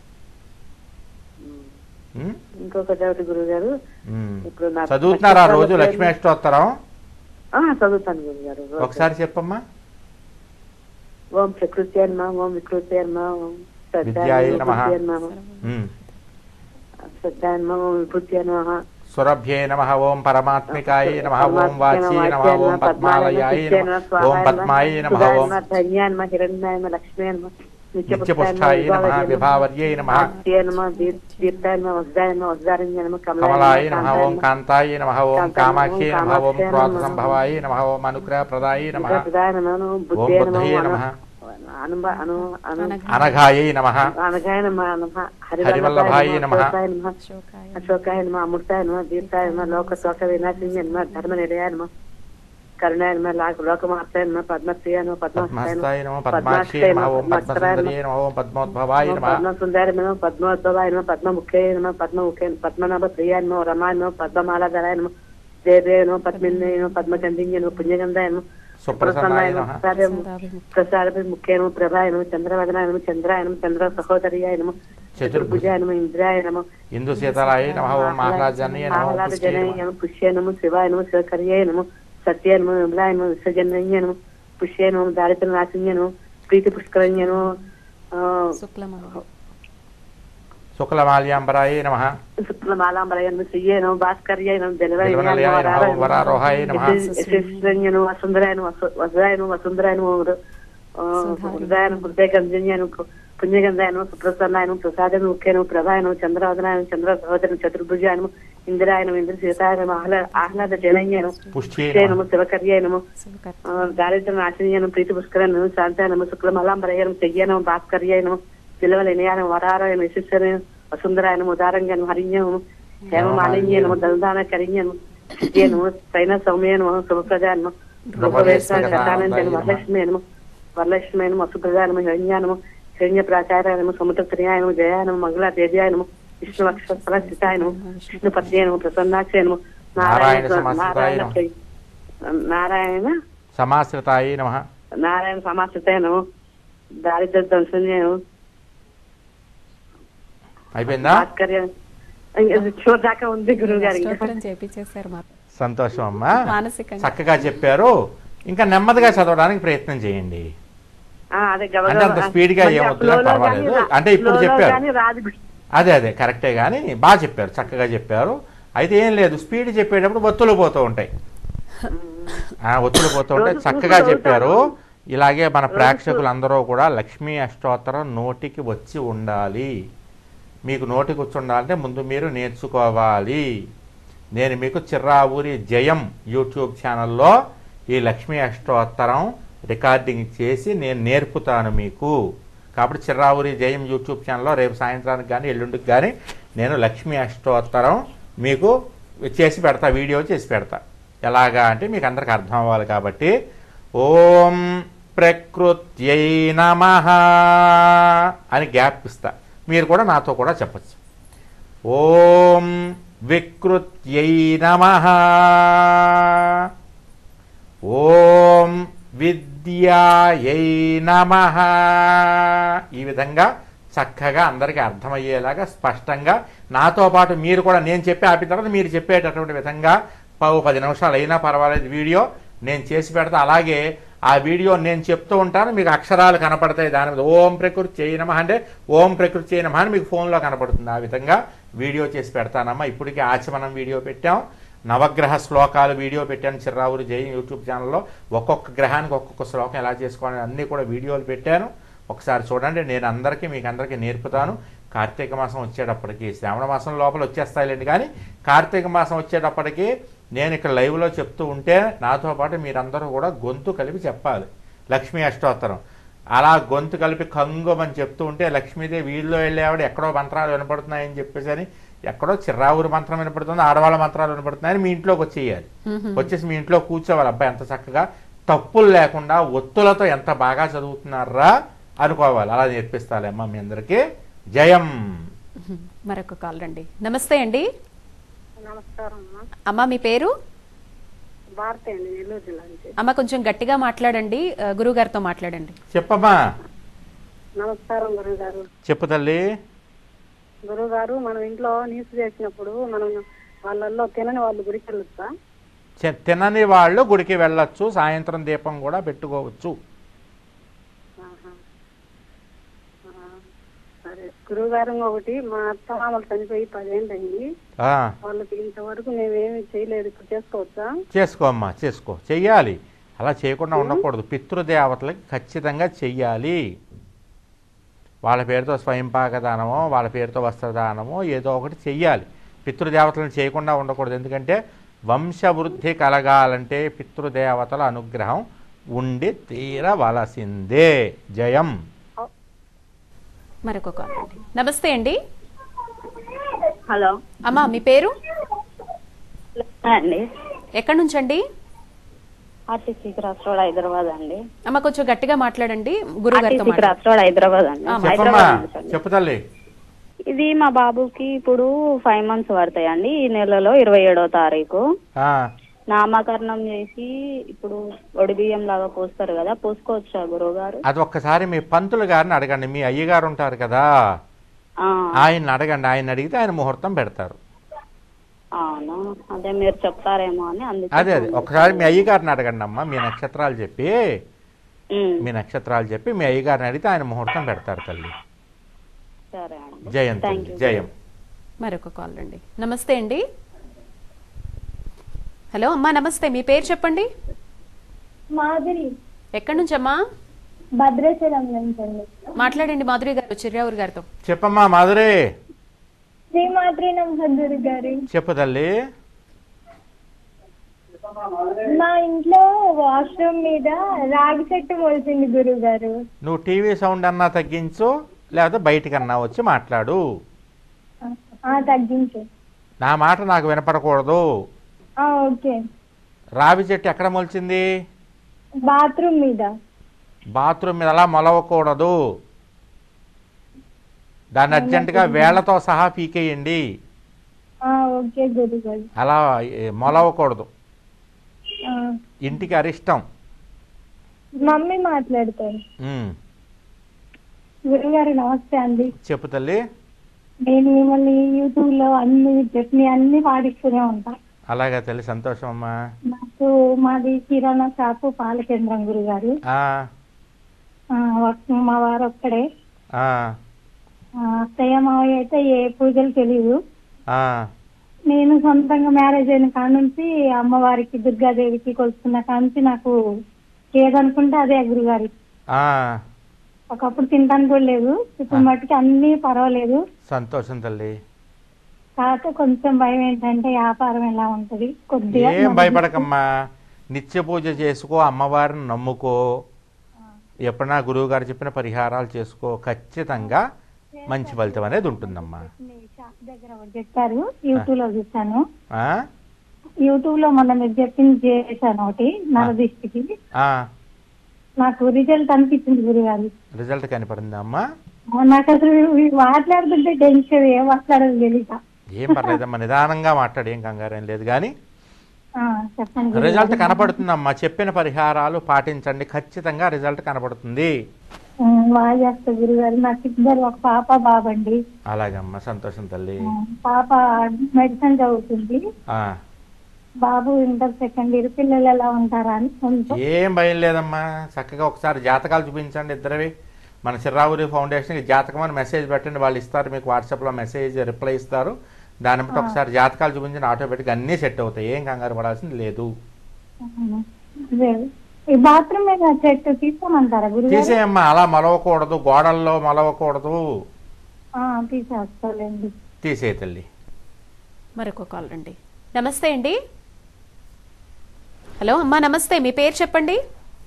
ఉమ్, ఇంకొక డౌట్ గురువు గారు ఉమ్. ఇప్పుడు నా చదువుతున్నారా రోజు నక్షత్రాల లక్ష్మీ పేర్లు- అష్టోత్తరం ఆ, చదువుతాను గురువు గారు ఒకసారి చెప్పమ్మా ఓం ప్రకృతి అన్మ ఓం వికృతి అన్మ ఓం విద్యాయ నమః. ఉమ్. సత్యాన్మ ఓం విభూతి అన్మ సురభ్యై నమ ఓం పరమాత్మికాయ నమ ఓం వాచ్యై నమ ఓం పద్మాలయాయ నమ ఓం పద్మాయ నమ ఓం ధన్యాన్మ హిరణ్యాన్మ లక్ష్మీ అన్మ నిత్యపుష్టాయ నమ విభావర్యై నమ దీర్ఘాయ నమ వజ్రాయ నమ వజ్రారణ్య నమ కమలాయ నమ ఓం కాంతాయ నమ ఓం కామాఖ్యై నమ ఓం క్రోధ సంభవాయ నమ ఓం అనుగ్రహ ప్రదాయ నమ ప్రదాయ నమ ఓం బుద్ధే బుద్ధయే నమ నమ అను అను అను అనఘాయై నమ అనగాయ నమ నమ హరివల్లభాయ నమః. అశోకాయ నమ అశోకాయ నమ అమృతాయ నమ దీర్ఘాయ నమ లోక శోక వినాశిన్య నమ ధర్మ నిలయాయ నమ కరుణాయ నమ లాక లోకమార్తాయ నమ పద్మప్రియ నమ పద్మహస్తాయ పద్మస్తాయ నమ పద్మాక్షి నమ ఓం పద్మసుందరీ నమ ఓం పద్మోద్భవాయ నమ పద్మసుందర నమ పద్మోద్భవాయ నమ పద్మముఖే నమ పద్మముఖే పద్మనాభ ప్రియాయ నమ రమాయ నమ పద్మమాలాధరాయ నమ దేవే నమ పద్మిన్య నమ పద్మచందిన్య నమ పుణ్యగంధాయ నమ సుప్రసన్నాయ నమ ప్రసాద ముఖ్య నమ ప్రభాయ నమ చంద్రవదనాయ నమ చంద్రాయ నమ చంద్ర సహోదర్యాయ నమ చతుర్భుజ చతుర్భుజాయ నమ ఇంద్రాయ నమ ఇందు శీతలాయ నమ ఓం ఆహ్లాదజనయ నమ ఓం ఆహ్లాద పుష్టే జనయ నమ నమ పుష్య నమ శివాయ నమ శివకర్యాయ నమ సత్యాయ నమ విమలాయ నమ విశ్వజనన్య నమ పుష్య నమ దారిద్ర నాశన్య నమ ప్రీతి పుష్కరణ్య నమ ఆ, శుక్లమా శుక్లమాల్యాంబరాయ నమ శుక్లమాలాంబరాయ నమ శ్రీయ నమ భాస్కర్యాయ నమ జలవనలయాయ నమ ఓం వరారోహాయ నమ యశస్రంజయ నమ వసుంధరాయ నమ వసు- వసుధాయ నమ వసుంధరాయ నమ వృ- ఆ, హృదయాయ నమ హృదయ గంజన్యాయ నమ పుణ్యగంధాయ నమ సుప్రసన్నాయ నమ ప్రసాద ముఖ్య నమ ప్రభాయ నమ చంద్రవదనాయ నమ చంద్ర సహోదర చతుర్భుజాయ నమ ఇందిరాయ నమ ఇంద్ర సీతాయ నమ ఆహ్లా ఆహ్లాద జనన్య నమ పుష్ట్యై పుష్టే నమ నమ శివకర్యాయ నమ శుభకర్ ఆ, దారిద్ర నాశనీయ నమ ప్రీతి పుష్కర నమ శాంతాయ నమ శుక్లమలాంబరయ నమ చెయ్య నమ భాస్కర్యాయ నమ విలువలనయ నమ వరారాయ నమ యశస్వర వసుంధరాయ నమ ఉదారంగ నమ హరిణ్య నమ హేమమాలిన్య నమ దళదాన కరిణ్య నమ సిద్ధ్య నమ సైన సౌమ్య నమ శుభప్రజా నమ గృహవేశ్వర గతానంద నమ వరలక్ష్మి నమ వరలక్ష్మి నమ వసుప్రజా నమ హిరణ్య నమ హిరణ్య ప్రాచార్య నమ సముద్ర ప్రియాయ నమ జయాయ నమ మంగళ తేజాయ నమ విష్ణు అక్షర స్థితాయ నమ విష్ణు పత్నియ నమ ప్రసన్నాక్షయ నమ నారాయణ నారాయణ సమాశ్రితాయ నారాయణ నమః. నారాయణ సమాశ్రితాయ నమ నారాయణ సమాశ్రితను దారిద్ర ధ్వంసన్యను అయిపోయిందా భాస్కర్యం చూడదాకా ఉంది గురువు గారు ఇంకా స్తోత్రం చేపించేశారు మా సంతోషం అమ్మా మానసికంగా చక్కగా చెప్పారు ఇంకా నెమ్మదిగా చదవడానికి ప్రయత్నం చేయండి ఆ, అదే అంటే అంత speed గా ఏం వద్దులే, పర్వాలేదు. అంటే ఇప్పుడు చెప్పారు. రాదు అదే అదే కరెక్టే కానీ బాగా చెప్పారు చక్కగా చెప్పారు అయితే ఏం లేదు స్పీడ్ చెప్పేటప్పుడు ఒత్తులు పోతూ ఉంటాయి ఆ, ఒత్తులు పోతూ ఉంటాయి చక్కగా చెప్పారు ఇలాగే మన ప్రేక్షకులందరూ కూడా లక్ష్మీ అష్టోత్తరం నోటికి వచ్చి ఉండాలి మీకు నోటికి వచ్చి ఉండాలంటే ముందు మీరు నేర్చుకోవాలి నేను మీకు చిర్రావూరి జయం యూట్యూబ్ ఛానల్లో ఈ లక్ష్మీ అష్టోత్తరం రికార్డింగ్ చేసి నేను నేర్పుతాను మీకు కాబట్టి చిర్రావూరి జయం యూట్యూబ్ ఛానల్లో రేపు సాయంత్రానికి కానీ ఎల్లుండికి కానీ నేను లక్ష్మీ అష్టోత్తరం మీకు చేసి పెడతా వీడియో చేసి పెడతా ఎలాగా అంటే మీకు అందరికి అర్థం అవ్వాలి కాబట్టి ఓం ప్రకృత్యై నమ అని గ్యాప్ ఇస్తా మీరు కూడా నాతో కూడా చెప్పచ్చు ఓం వికృత్యై నమ ఓం విద్యాయై నమ ఈ విధంగా చక్కగా అందరికీ అర్థమయ్యేలాగా స్పష్టంగా నాతో పాటు మీరు కూడా నేను చెప్పి ఆపిన తర్వాత మీరు చెప్పేటటువంటి విధంగా పావు పది నిమిషాలు అయినా పర్వాలేదు వీడియో నేను చేసి పెడతా అలాగే ఆ వీడియో నేను చెప్తూ ఉంటాను మీకు అక్షరాలు కనపడతాయి దాని మీద ఓం ప్రకృతి చేయనమా అంటే ఓం ప్రకృతి చేయనమా అని మీకు ఫోన్లో కనపడుతుంది ఆ విధంగా వీడియో చేసి పెడతానమ్మా ఇప్పటికే ఆచమనం వీడియో పెట్టాం నవగ్రహ శ్లోకాలు వీడియో పెట్టాను చిర్రావురి జై యూట్యూబ్ ఛానల్లో ఒక్కొక్క గ్రహానికి ఒక్కొక్క శ్లోకం ఎలా చేసుకోవాలని అన్నీ కూడా వీడియోలు పెట్టాను ఒకసారి చూడండి నేను అందరికీ మీకు అందరికీ నేర్పుతాను కార్తీక మాసం వచ్చేటప్పటికి శ్రావణ మాసం లోపల వచ్చేస్తాయిలేండి కానీ కార్తీక మాసం వచ్చేటప్పటికి నేను ఇక్కడ లైవ్లో చెప్తూ ఉంటే నాతో పాటు మీరందరూ కూడా గొంతు కలిపి చెప్పాలి లక్ష్మీ అష్టోత్తరం అలా గొంతు కలిపి కంగమని చెప్తూ ఉంటే లక్ష్మీదేవి వీళ్ళు వెళ్ళేవాడు ఎక్కడో మంత్రాలు వినపడుతున్నాయని చెప్పేసి అని ఎక్కడో చిర్రావురు మంత్రం వినపడుతుంది ఆడవాళ్ళ మంత్రాలు వినపడుతున్నాయని మీ ఇంట్లోకి వచ్చేయాలి వచ్చేసి మీ ఇంట్లో కూర్చోవాలి అబ్బాయి ఎంత చక్కగా తప్పులు లేకుండా ఒత్తులతో ఎంత బాగా చదువుతున్నారా అనుకోవాలి అలా నేర్పిస్తాలే అమ్మ మీ అందరికీ జయం మరొక కాల్ రండి నమస్తే అండి నమస్కారం అమ్మా అమ్మ మీ పేరు భారతి అండి నెల్లూరు జిల్లా నుంచి అమ్మ కొంచెం గట్టిగా మాట్లాడండి ఆ, గురువు గారితో మాట్లాడండి చెప్పమ్మా నమస్కారం గురువు గారు చెప్పు తల్లి గురువు గారు మనం ఇంట్లో నీసు చేసినప్పుడు మనం వాళ్ళల్లో తినని వాళ్ళు గుడికి వెళ్ళొచ్చా చె- తినని వాళ్ళు గుడికి వెళ్ళొచ్చు సాయంత్రం దీపం కూడా పెట్టుకోవచ్చు ఆహా. ఆ, సరే గురువు గారు ఒకటి మా అత్త మామలు చనిపోయి పదేళ్ళు అయింది ఆ, వాళ్ళకి ఇంతవరకు మేమేమి చేయలేదు ఇప్పుడు చేసుకోవచ్చా చేసుకో అమ్మా చేసుకో చెయ్యాలి అలా చేయకుండా ఉండకూడదు పితృదేవతలకి ఖచ్చితంగా చెయ్యాలి వాళ్ళ పేరుతో స్వయంపాక దానమో వాళ్ళ పేరుతో వస్త్రదానమో ఏదో ఒకటి చెయ్యాలి పితృదేవతలను చేయకుండా ఉండకూడదు ఎందుకంటే వంశవృద్ధి కలగాలంటే పితృదేవతల అనుగ్రహం ఉండి తీరవలసిందే జయం మరొక కాల్ అండి నమస్తే అండి హలో అమ్మా మీ పేరు అండి ఎక్కడి నుంచండి ఆర్టీసీ క్రాస్ రోడ్ హైదరాబాద్ అండి అమ్మ కొంచెం గట్టిగా మాట్లాడండి గురుగారితో ఆర్టీసీ మాట్లాడండి క్రాస్ రోడ్ హైదరాబాద్ అండి చెప్పమ్మా హైదరాబాద్ నుంచి అండి. చెప్పు తల్లి ఇది మా బాబుకి ఇప్పుడు ఫైవ్ మంత్స్ పడతాయండి ఈ నెలలో ఇరవై ఏడో తారీఖు ఆ, నామకరణం చేసి ఇప్పుడు ఒడి బియ్యం లాగా పోస్తారు కదా పోసుకోవచ్చా గురువు గారు అది ఒక్కసారి మీ పంతులు గారిని అడగండి మీ అయ్యగారు ఉంటారు కదా ఆయన అడగండి ఆయన అడిగితే ఆయన ముహూర్తం పెడతారు అవునా అదే మీరు చెప్తారేమో అని అందుకే అదే అదే ఒకసారి మీ అయ్యగారిని అడగండి అమ్మా మీ నక్షత్రాలు చెప్పి మీ నక్షత్రాలు చెప్పి మీ అయ్యగారిని అడిగితే ఆయన ముహూర్తం పెడతారు తల్లి సరే అండి జయం Thank తల్లి you. జయం మరొక కాల్ అండి నమస్తే అండి హలో అమ్మా నమస్తే మీ పేరు చెప్పండి మాధురి ఎక్కడి నుంచి అమ్మా భద్రాచలం నుంచి అండి మాట్లాడండి మాధురి గారు చిర్యావూరు గారితో చెప్పమ్మా మాధురి శ్రీమాత్రి నమహద్దురి గారు చెప్పు తల్లి మా ఇంట్లో వాష్రూమ్ మీద రాగి చెట్టు మొలిచింది గురువు గారు నువ్వు టీవీ సౌండ్ అన్నా తగ్గించు లేకపోతే బయటికన్నా వచ్చి మాట్లాడు ఆ తగ్గించు నా మాట నాకు వినపడకూడదు ఆ ఓకే రావి చెట్టు ఎక్కడ మొలిచింది బాత్రూమ్ మీద బాత్రూమ్ మీద అలా మొలవకూడదు దాన్ని అర్జెంటుగా వేళ్లతో సహా పీకేయండి ఆ ఓకే గురువు గారు అలా ఏ, మొలవకూడదు ఆ, ఇంటికి అరిష్టం మమ్మీ మాట్లాడతారు ఉమ్, గురుగారు నమస్తే అండి చెప్పు తల్లి నేను మిమ్మల్ని యూట్యూబ్ లో అన్ని చెప్పిన అన్ని పాటిస్తూనే ఉంటా అలాగా తల్లి సంతోషం అమ్మా నాకు మాది కిరాణా షాపు పాల కేంద్రం గురుగారు ఆ, ఆ, ఒక్క- మా వారు ఒక్కడే ఆ, ఆ, అత్తయ్య మావయ్య అయితే ఏ పూజలు తెలియదు ఆ, నేను సొంతంగా మ్యారేజ్ అయిన కాడ నుంచి అమ్మవారికి దుర్గాదేవికి కొలుస్తున్న కాడ నుంచి నాకు ఏదనుకుంటే అదే గురుగారి ఆ, ఒకప్పుడు తినడానికి కూడా లేదు ఇప్పుడు మట్టుకి అన్ని పర్వాలేదు సంతోషం తల్లి కాకపోతే కొంచెం భయం ఏంటంటే వ్యాపారం ఎలా ఉంటది కొద్దిగా ఏం భయపడకమ్మా నిత్య పూజ చేసుకో అమ్మవారిని నమ్ముకో ఎప్పుడన్నా గురువు గారు చెప్పిన పరిహారాలు చేసుకో ఖచ్చితంగా మంచి ఫలితం అనేది ఉంటుందమ్మా షాప్ దగ్గర ఒకటి చెప్పారు యూట్యూబ్ లో చూసాను ఆ? యూట్యూబ్ లో మొన్న మీరు చెప్పింది చేశాను ఒకటి నరదిష్టికి ఆ, నాకు రిజల్ట్ అనిపించింది గురుగారు రిజల్ట్ కనపడిందా అమ్మా నాకు అసలు ఇవి మాట్లాడుతుంటే టెన్షన్ ఏం మాట్లాడదు తెలియక ఏం పర్లేదమ్మా నిదానంగా మాట్లాడు ఏం కంగారు ఏం లేదు కానీ ఆ, చెప్పండి గురుగారు. రిజల్ట్ కనపడుతుందమ్మా చెప్పిన పరిహారాలు పాటించండి ఖచ్చితంగా రిజల్ట్ కనపడుతుంది ఉమ్, బాగా చేస్తా గురుగారు నాకు ఇద్దరు ఒక పాప బాబండి అలాగమ్మా సంతోషం తల్లి పాప మెడిసిన్ చదువుతుంది ఆ, బాబు ఇంటర్ సెకండ్ ఇయర్ పిల్లలు ఎలా ఉంటారా అని కొంచెం ఏం భయం లేదమ్మా చక్కగా ఒకసారి జాతకాలు చూపించండి ఇద్దరివి మన చిర్రావురి ఫౌండేషన్కి జాతకం అని మెసేజ్ పెట్టండి వాళ్ళు ఇస్తారు మీకు వాట్సాప్లో మెసేజ్ రిప్లై ఇస్తారు దాన్ని బట్టి ఒకసారి జాతకాలు చూపించండి ఆటోమేటిక్గా అన్నీ సెట్ అవుతాయి ఏం కంగారు పడాల్సింది లేదు ఉమ్, అదే. ఈ బాత్రూమ్ మీద చెట్టు తీసుకోమంటారా గురుగారు తీసేయమ్మా అలా మలవకూడదు గోడల్లో మలవకూడదు ఆ, తీసేస్తాలేండి తీసే తల్లి మరొక కాల్ రండి నమస్తే అండి హలో అమ్మా నమస్తే మీ పేరు చెప్పండి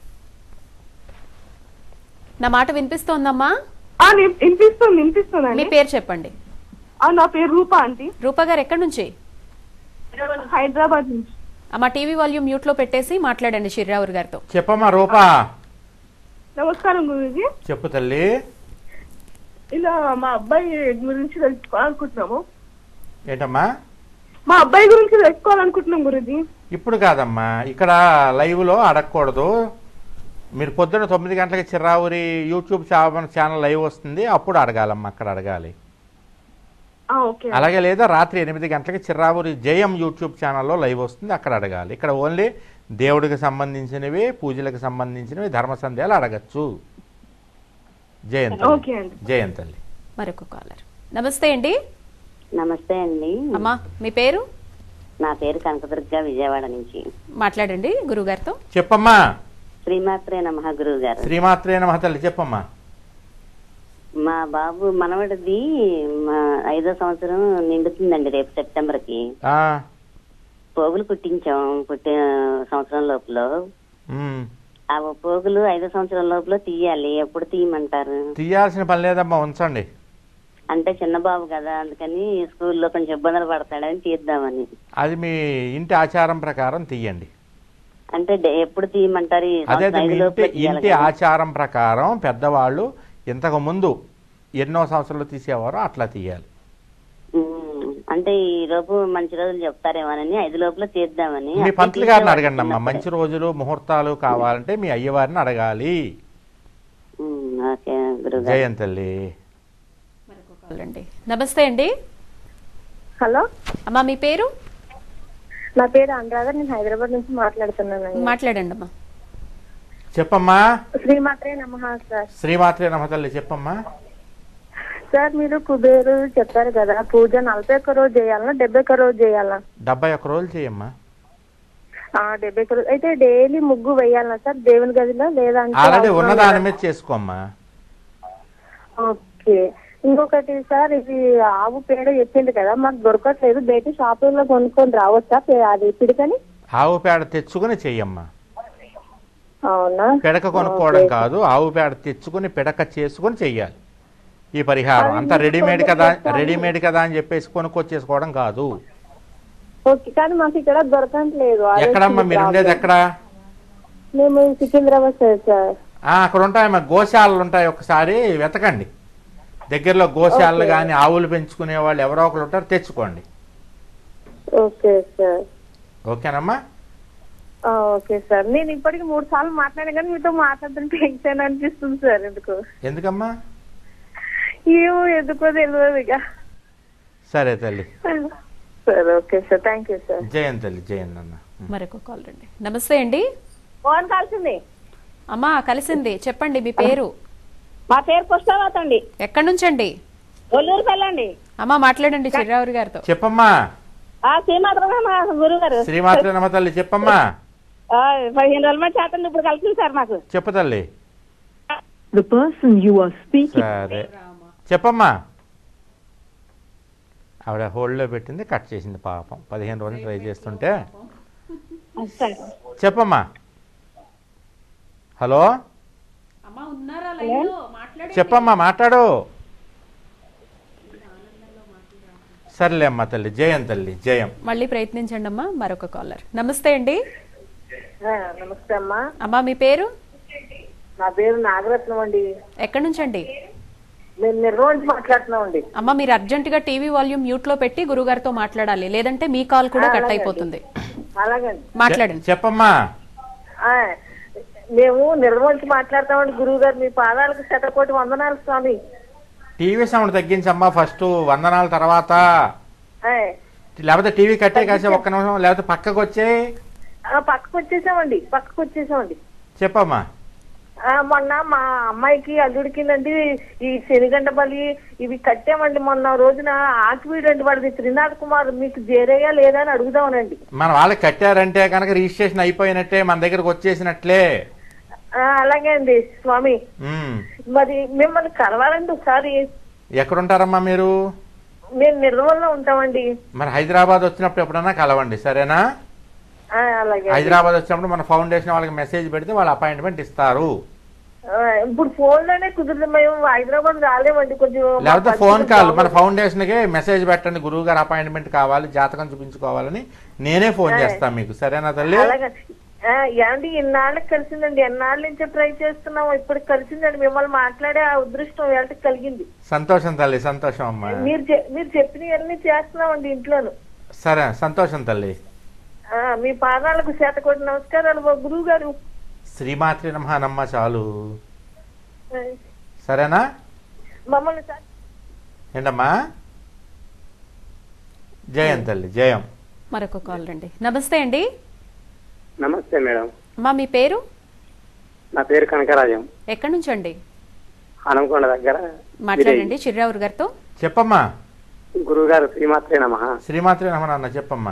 నా మాట వినిపిస్తోందమ్మా వినిపిస్తుంది వినిపిస్తుంది మీ పేరు చెప్పండి నా పేరు రూపా ఆంటీ రూపా గారు ఎక్కడి నుంచి హైదరాబాద్ నుంచి అమ్మా టీవీ వాల్యూమ్ మ్యూట్ లో పెట్టేసి మాట్లాడండి షిర్రావుర్ గారితో చెప్పమ్మా రూపా నమస్కారం గురుజీ చెప్పు తల్లి ఇలా మా అబ్బాయి గురించి తెలుసుకోవాలనుకుంటున్నాము ఏంటమ్మా మా అబ్బాయి గురించి తెలుసుకోవాలనుకుంటున్నాం గురుజీ ఇప్పుడు కాదమ్మా ఇక్కడ లైవ్లో అడగకూడదు మీరు పొద్దున్న తొమ్మిది గంటలకి Chirravuri YouTube channel channel live వస్తుంది అప్పుడు అడగాలమ్మా అక్కడ అడగాలి ఓకే అలాగే లేదా రాత్రి ఎనిమిది గంటలకి చిర్రావురి జయం యూట్యూబ్ ఛానల్లో లైవ్ వస్తుంది అక్కడ అడగాలి ఇక్కడ ఓన్లీ దేవుడికి సంబంధించినవి పూజలకు సంబంధించినవి ధర్మ సందేహాలు అడగచ్చు జయంతి ఓకే అండి. జయంతల్లి మరొక కాలర్ నమస్తే అండి నమస్తే అండి అమ్మా మీ పేరు నా పేరు కనకదుర్గ విజయవాడ నుంచి మాట్లాడండి గురుగారితో చెప్పమ్మా శ్రీమాత్రే నమః గురువు గారు శ్రీమాత్రే నమః తల్లి చెప్పమ్మా మా బాబు మనవడిది మా ఐదో సంవత్సరం నిండుతుందండి రేపు సెప్టెంబర్ కి ఆ, పోగులు కుట్టించాం పుట్టిన సంవత్సరం లోపల ఉమ్. ఆ పోగులు ఐదో సంవత్సరం లోపల తీయాలి ఎప్పుడు తీయమంటారు తీయాల్సిన పని లేదమ్మా ఉంచండి అంటే చిన్న బాబు కదా అందుకని స్కూల్లో కొంచెం ఇబ్బందులు పడతాడని తీద్దామని అది మీ ఇంటి ఆచారం ప్రకారం తీయండి అంటే డే- ఎప్పుడు తీయమంటారు ఈ అదే సంవత్సరం మీ ఐదు లోపల ఇంటి తీయాలి ఇంటి కదా? ఆచారం ప్రకారం పెద్దవాళ్ళు ఇంతకు ముందు ఎన్నో సంవత్సరాలు తీసేవారో అట్లా తీయాలి ఉమ్, అంటే ఈ లోపు మంచి రోజులు చెప్తారేమోనని ఐదు లోపల తీద్దామని మీ అప్పుడే పంతులు గారిని తీసేవాడు అడగండి అమ్మా చిన్నప్పుడే. మంచి రోజులు ముహూర్తాలు కావాలంటే మీ అయ్యవారిని అడగాలి ఉమ్, ఓకే గురుగారు జయం తల్లి అండి నమస్తే అండి హలో అమ్మా మీ పేరు నా పేరు అనురాధ నేను హైదరాబాద్ నుంచి మాట్లాడుతున్నానండి మాట్లాడండి అమ్మా చెప్పమ్మా శ్రీమాత్రే నమః సార్ శ్రీమాత్రే నమ తల్లి చెప్పమ్మా సార్ మీరు కుబేరు చెప్పారు కదా పూజ నలభై ఒక్క రోజు చేయాలా డెబ్బై ఒక్క రోజు చేయాలా డెబ్బై ఒక్క రోజులు చేయమ్మా ఆ డెబ్బై ఒక్క రోజు అయితే డైలీ ముగ్గు వేయాలా సార్ దేవుని గదిలో లేదా అంటే ఆల్రెడీ అవసరం ఉన్న లేదా? దాని మీద చేసుకోమ్మా ఓకే ఇంకొకటి సార్ ఇది ఆవు పేడ చెప్పింది కదా మాకు దొరకట్లేదు బయట షాపుల్లో కొనుక్కొని రావచ్చా పే- అది పిడికని ఆవు పేడ తెచ్చుకుని చెయ్యమ్మా అవునా పిడక కొనుక్కోవడం ఓకే. కాదు ఆవు పేడ తెచ్చుకుని పిడక చేసుకుని చెయ్యాలి ఈ పరిహారం అది అంతా మీకు రెడీమేడ్ కొంచెం కదా చెప్తాను. రెడీమేడ్ కదా అని చెప్పేసి కొనుక్కొచ్చేసుకోవడం కాదు ఓకే కానీ మాకు ఇక్కడ దొరకట్లేదు అదే ఎక్కడమ్మా మీరు ఉండేది ప్రాబ్లం. ఎక్కడ మేము సికింద్రాబాద్ సార్ సార్ ఆ, అక్కడ ఉంటాయమ్మా గోశాలలు ఉంటాయి ఒకసారి వెతకండి దగ్గరలో గోశాలలు ఓకే. కానీ ఆవులు పెంచుకునే వాళ్ళు ఎవరో ఒకరు ఉంటారు తెచ్చుకోండి ఓకే సార్ ఓకేనమ్మా ఆ, ఓకే సార్ నేను ఇప్పటికి మూడు సార్లు మాట్లాడాను కానీ మీతో మాట్లాడుతుంటే టెన్షన్ అనిపిస్తుంది సార్ ఎందుకు ఎందుకమ్మా ఏమో ఎందుకో తెలియదు ఇక సరే తల్లి sir okay sir thank you sir జయం తల్లి జయం అన్న మరొక కాల్ రండి నమస్తే అండి ఫోన్ కలిసింది అమ్మా కలిసింది చెప్పండి మీ పేరు మా పేరు పుష్పవతి అండి ఎక్కడి నుంచండి ఒల్లూరు పెళ్ళండి అమ్మా మాట్లాడండి చిర్రావురి గారితో చెప్పమ్మా ఆ శ్రీమాత్రమే మా గురువు గారు శ్రీమాత్రి నమ తల్లి చెప్పమ్మా ఆ, పదిహేను రోజుల మధ్య చేతండి ఇప్పుడు కలిసింది సార్ మాకు చెప్పు తల్లి The person you are speaking. సరే చెప్పమ్మా ఆవిడ హోల్డ్లో పెట్టింది కట్ చేసింది పాపం పదిహేను రోజులు ట్రై చేస్తుంటే చెప్పమ్మా హలో చెప్పమ్మా మాట్లాడు సర్లే అమ్మా తల్లి జయం తల్లి జయం మళ్ళీ ప్రయత్నించండి అమ్మా మరొక కాలర్ నమస్తే అండి నమస్తే అమ్మా అమ్మా మీ పేరు నా పేరు నాగరత్నం అండి ఎక్కడి నుంచండి మేము నిర్మల్ నుంచి మాట్లాడుతున్నాం అండి అమ్మా మీరు అర్జెంట్ గా టీవీ వాల్యూమ్ మ్యూట్ లో పెట్టి గురుగారితో మాట్లాడాలి లేదంటే మీ కాల్ కూడా ఆ, కట్ అలాగే అయిపోతుంది అలాగండి మాట్లాడండి చెప్పమ్మా ఆ, మేము నిర్మల్ నుంచి మాట్లాడతామండి గురువు గారు మీ పాదాలకు శతకోటి వందనాలు స్వామి టీవీ సౌండ్ తగ్గించమ్మా ఫస్ట్ వందనాల తర్వాత ఆ, లేకపోతే టీవీ కట్టే కాసే ఒక్క నిమిషం లేకపోతే పక్కకు వచ్చే ఆ, పక్కకు వచ్చేసామండి పక్కకు వచ్చేసామండి చెప్పమ్మా ఆ, మొన్న మా అమ్మాయికి అల్లుడికిందండి ఈ శనిగండ బలి ఇవి కట్టామండి మొన్న రోజున ఆకివీడండి వాడిది త్రినాథ్ కుమార్ మీకు చేరేయా లేదా అని అడుగుదామనండి మన వాళ్ళకి కట్టారంటే కనుక రిజిస్ట్రేషన్ అయిపోయినట్టే మన దగ్గరకు వచ్చేసినట్లే ఆ, అలాగే అండి స్వామి ఉమ్. మరి మిమ్మల్ని కలవాలండి ఒకసారి ఎక్కడుంటారమ్మా మీరు మేము నిర్మల్లో ఉంటామండి మరి హైదరాబాద్ వచ్చినప్పుడు ఎప్పుడన్నా కలవండి సరేనా ఆ, అలాగే అండి. హైదరాబాద్ వచ్చినప్పుడు మన ఫౌండేషన్ వాళ్ళకి మెసేజ్ పెడితే వాళ్ళు అపాయింట్మెంట్ ఇస్తారు ఆ, ఇప్పుడు ఫోన్ లోనే కుదురుతుంది మేము హైదరాబాద్ రాలేమండి కొంచెం మా లేకపోతే పరిస్థితి ఫోన్ కాల్ మన బాగోదు. ఫౌండేషన్ కి మెసేజ్ పెట్టండి గురువు గారు అపాయింట్మెంట్ కావాలి జాతకం చూపించుకోవాలని నేనే ఫోన్ ఆ. చేస్తాను మీకు సరేనా తల్లి అలాగే ఆ, ఏమండి ఇన్నాళ్ళకి కలిసిందండి ఎన్నాళ్ళ నుంచి ట్రై చేస్తున్నాం ఇప్పుడు కలిసిందండి మిమ్మల్ని మాట్లాడే ఆ అదృష్టం వేళకి కలిగింది సంతోషం తల్లి సంతోషం అమ్మా మీరు చె- మీరు చెప్పినవన్నీ చేస్తున్నామండి ఇంట్లోను సరే సంతోషం తల్లి ఆ, మీ పాదాలకు శతకోటి నమస్కారాలు మా గురువు గారు శ్రీమాత్రి నమ్మ చాలు సరేనా మమ్మల్ని స- ఏంటమ్మా జయం తల్లి జయం మరొక కాల్ రండి నమస్తే అండి నమస్తే మేడం అమ్మా మీ పేరు నా పేరు కనకరాజం ఎక్కడి నుంచండి హనంకొండ దగ్గర మాట్లాడండి చిర్రావురు గారితో చెప్పమ్మా గురువుగారు శ్రీమాత్రే నమ శ్రీమాత్రి నమ నాన్న చెప్పమ్మా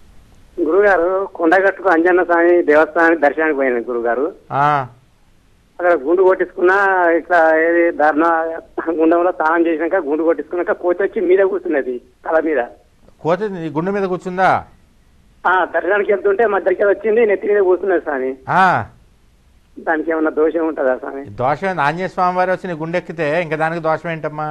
గురుగారు కొండగట్టుకు అంజన్న స్వామి దేవస్థానానికి దర్శనానికి పోయిన గురుగారు ఆ, అక్కడ గుండు కొట్టించుకున్నా ఇట్లా ఏది ధర్నా గుండంలో స్నానం చేసినాక గుండు కొట్టించుకున్నాక కోతి వచ్చి మీద కూర్చున్నది తల మీద కోతి నీ గుండె మీద కూర్చుందా ఆ దర్శనానికి వెళ్తుంటే మధ్యకి వచ్చింది నెత్తి మీద కూర్చున్నది స్వామి ఆ, దానికి ఏమన్నా దోషం ఉంటుందా స్వామి దోషం ఏంది? ఆంజనేయ స్వామి వారు వచ్చి నీ గుండె ఎక్కితే ఇంకా దానికి దోషం ఏంటమ్మా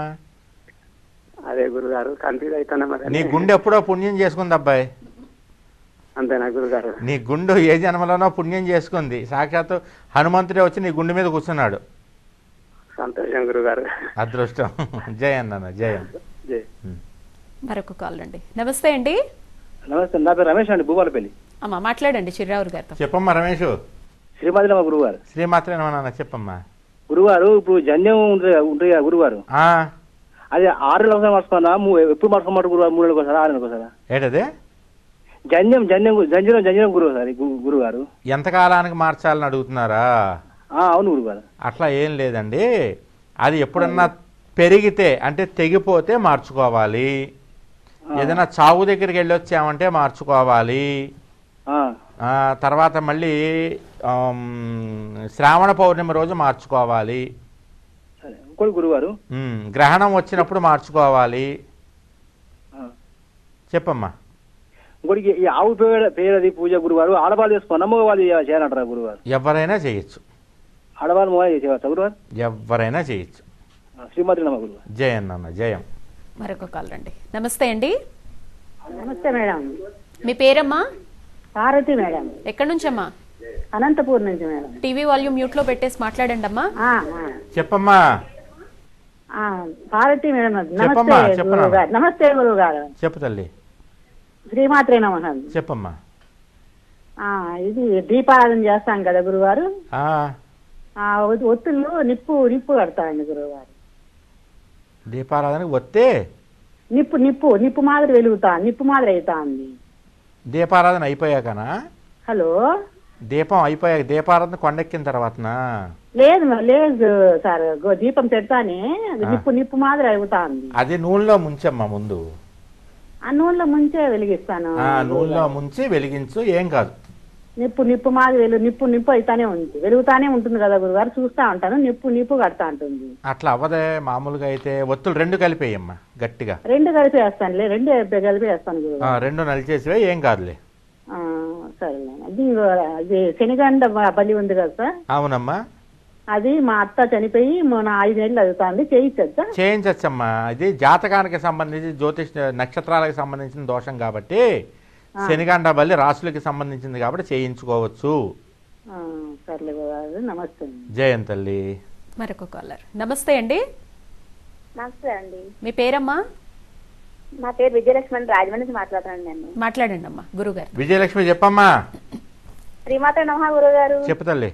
అదే గురుగారు కన్ఫ్యూజ్ అవుతున్నా మరి నీ గుండె ఎప్పుడో పుణ్యం చేసుకుంది అబ్బాయి అంతేనా గురుగారు నీ గుండు ఏ జన్మలోనో పుణ్యం చేసుకుంది సాక్షాత్తు హనుమంతుడే వచ్చి నీ గుండె మీద కూర్చున్నాడు సంతోషం గురుగారు అదృష్టం జయం నాన్న జయం జై మరొక కాల్ అండి నమస్తే అండి నమస్తే నా పేరు రమేష్ అండి భూపాలపల్లి అమ్మా మాట్లాడండి చిర్రావురు గారితో చెప్పమ్మా రమేష్ శ్రీమాదిలమ్మ గురుగారు శ్రీమాత్రే నాన్న చెప్పమ్మా గురుగారు ఇప్పుడు జన్యం ఉంటుంది ఉంటుంది కదా గురుగారు ఆ, అది ఆరు నెలల ఒకసారి మార్చుకున్నా మూ- ఎప్పుడు మార్చుకోమంటారు గురుగారు మూడు నెలలకు ఒకసారి ఆరు నెలలకు ఒకసారి ఏంటది జన్యం జన్యం జంజనం జంజనం గురువు సార్ గురుగారు ఎంతకాలానికి మార్చాలని అడుగుతున్నారా ఆ, అవును గురుగారు అట్లా ఏం లేదండి అది ఎప్పుడన్నా పెరిగితే అంటే తెగిపోతే మార్చుకోవాలి ఏదైనా చావు దగ్గరికి వెళ్ళి వచ్చామంటే మార్చుకోవాలి ఆ, ఆ, తర్వాత మళ్ళీ ఆమ్, శ్రావణ పౌర్ణమి రోజు మార్చుకోవాలి సరే ఇంకోటి గురుగారు ఉమ్, గ్రహణం వచ్చినప్పుడు మార్చుకోవాలి ఆ. చెప్పమ్మా ఇంకోటి ఈ- ఈ ఆవు పేడ పేరది పూజ గురుగారు ఆడవాళ్ళు చేసుకున్నా మగవాళ్ళు చేయాలంటారా గురుగారు ఎవరైనా చేయొచ్చు ఆడవాళ్ళు మగ చేయవచ్చా గురుగారు ఎవరైనా చేయొచ్చు శ్రీమతి నమ్మ గురుగారు జయం నాన్న జయం మరొక కాల్ రండి నమస్తే అండి నమస్తే మేడం మీ పేరమ్మా పార్వతి మేడం ఎక్కడి నుంచమ్మా అనంతపూర్ నుంచి మేడం టీవీ వాల్యూమ్ మ్యూట్ లో పెట్టేసి మాట్లాడండి అమ్మా ఆ, ఆ. చెప్పమ్మా ఆ, పార్వతి మేడం చెప్పమ్మా, నమస్తే చెప్పనా? గురువు గారు నమస్తే గురువు గారు చెప్పు తల్లి శ్రీమాత్రే నమ చెప్పమ్మా ఇది దీపారాధన చేస్తాం కదా గురువారు ఆ, ఆ ఒ- ఒత్తుల్లో నిప్పు నిప్పు కడతామండి గురువు గారు దీపారాధనకి వస్తే నిప్పు నిప్పు నిప్పు మాదిరి వెలుగుతా నిప్పు మాదిరి అవుతా ఉంది దీపారాధన అయిపోయాకనా హలో దీపం అయిపోయాక దీపారాధన కొండెక్కిన తర్వాతనా లేదు మ- లేదు సార్ గో- దీపం పెడతానే అది ఆ. నిప్పు నిప్పు మాదిరి అవుతా ఉంది అది నూనెలో ముంచమ్మా ముందు ఆ నూనెలో ముంచే వెలిగిస్తాను ఆ నూనెలో ముంచి వెలిగించు ఏం కాదు నిప్పు నిప్పు మాది వెలు నిప్పు నిప్పు అయితానే ఉంది వెలుగుతానే ఉంటుంది కదా గురుగారు చూస్తా ఉంటాను నిప్పు నిప్పు కడతా ఉంటుంది అట్లా అవ్వదే మామూలుగా అయితే ఒత్తులు రెండు కలిపేయమ్మా గట్టిగా రెండు కలిపి వేస్తానులే రెండు కలిపి వేస్తాను ఆ, గురుగారు రెండు నలిచేసివే ఏం కాదులే ఆ, సరేలే అది అది శనిగండ బ- బలి ఉంది కదా సార్ అవునమ్మా అది మా అత్త చనిపోయి మొన్న ఐదేళ్ళు అవుతుంది చేయించచ్చా చేయించచ్చమ్మా ఇది జాతకానికి సంబంధించి జ్యోతిష్ నక్షత్రాలకు సంబంధించిన దోషం కాబట్టి ఆ. శనిగండ బల్లి రాసులకి సంబంధించింది కాబట్టి చేయించుకోవచ్చు ఆ, సర్లే గురుగారు నమస్తే జయం తల్లి మరొక కాలర్ నమస్తే అండి నమస్తే అండి మీ పేరమ్మా నా పేరు విజయలక్ష్మి అండి రాజమండ్రి నుంచి మాట్లాడుతున్నాను నేను మాట్లాడండి అమ్మా గురుగారు విజయలక్ష్మి చెప్పమ్మా శ్రీమాత నమహ గురువు గారు చెప్పు తల్లి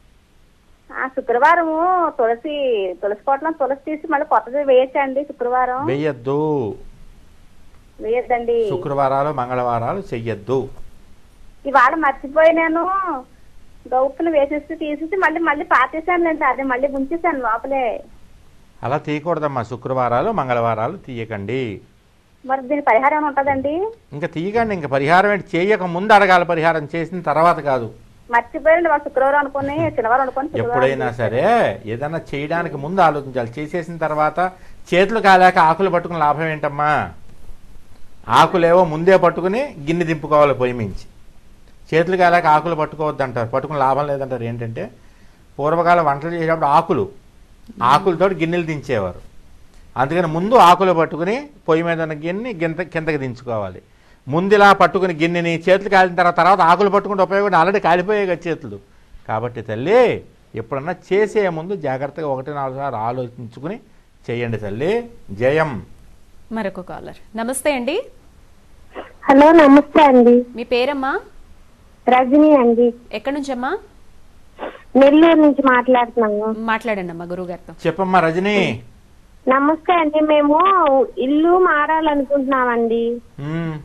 ఆ శుక్రవారము తులసి తులసి కోటలో తులసి తీసి మళ్ళీ కొత్తది వేయచ్చండి శుక్రవారం వెయ్యొద్దు వేయద్దండి శుక్రవారాలు మంగళవారాలు చెయ్యొద్దు ఇవాళ మర్చిపోయి నేను గౌపులు వేసేసి తీసేసి మళ్ళీ మళ్ళీ పాతేసాను లేండి అదే మళ్ళీ ఉంచేసాను లోపలే అలా తీయకూడదమ్మా శుక్రవారాలు మంగళవారాలు తీయకండి మరి దీని పరిహారం ఏమైనా ఉంటుందండి ఇంకా తీయకండి ఇంకా పరిహారం ఏంటి చేయక ముందు అడగాలి పరిహారం చేసిన తర్వాత కాదు మర్చిపోయండి వాళ్ళు శుక్రవారం అనుకుని శనివారం అనుకుని శుక్రవారం ఎప్పుడైనా సరే ఏదైనా చేయడానికి ముందు ఆలోచించాలి చేసేసిన తర్వాత చేతులు కాలేక ఆకులు పట్టుకుని లాభం ఏంటమ్మా ఆకులేవో ముందే పట్టుకుని గిన్నె దింపుకోవాలి పొయ్యి మించి చేతులు కాలేక ఆకులు పట్టుకోవద్దు అంటారు పట్టుకుని లాభం లేదంటారు ఏంటంటే పూర్వకాలం వంటలు చేసేటప్పుడు ఆకులు ఆకులతో గిన్నెలు దించేవారు అందుకని ముందు ఆకులు పట్టుకుని పొయ్యి మీద ఉన్న గిన్నె గింత కిందకి దించుకోవాలి ముందులా పట్టుకుని గిన్నెని చేతులు కాలిన తర్వాత తర్వాత ఆకులు పట్టుకుంటే ఉపయోగం ఆల్రెడీ కాలిపోయాయి కదా చేతులు కాబట్టి తల్లి ఎప్పుడన్నా చేసే ముందు జాగ్రత్తగా ఒకటి నాలుగు సార్లు ఆలోచించుకుని చేయండి తల్లి జయం మరొక కాలర్ నమస్తే అండి హలో నమస్తే అండి మీ పేరమ్మా రజనీ అండి ఎక్కడి నుంచమ్మా నెల్లూరు నుంచి మాట్లాడుతున్నాము మాట్లాడండి అమ్మా గురువు గారితో చెప్పమ్మా రజనీ నమస్తే అండి మేము ఇల్లు మారాలనుకుంటున్నామండి ఉమ్,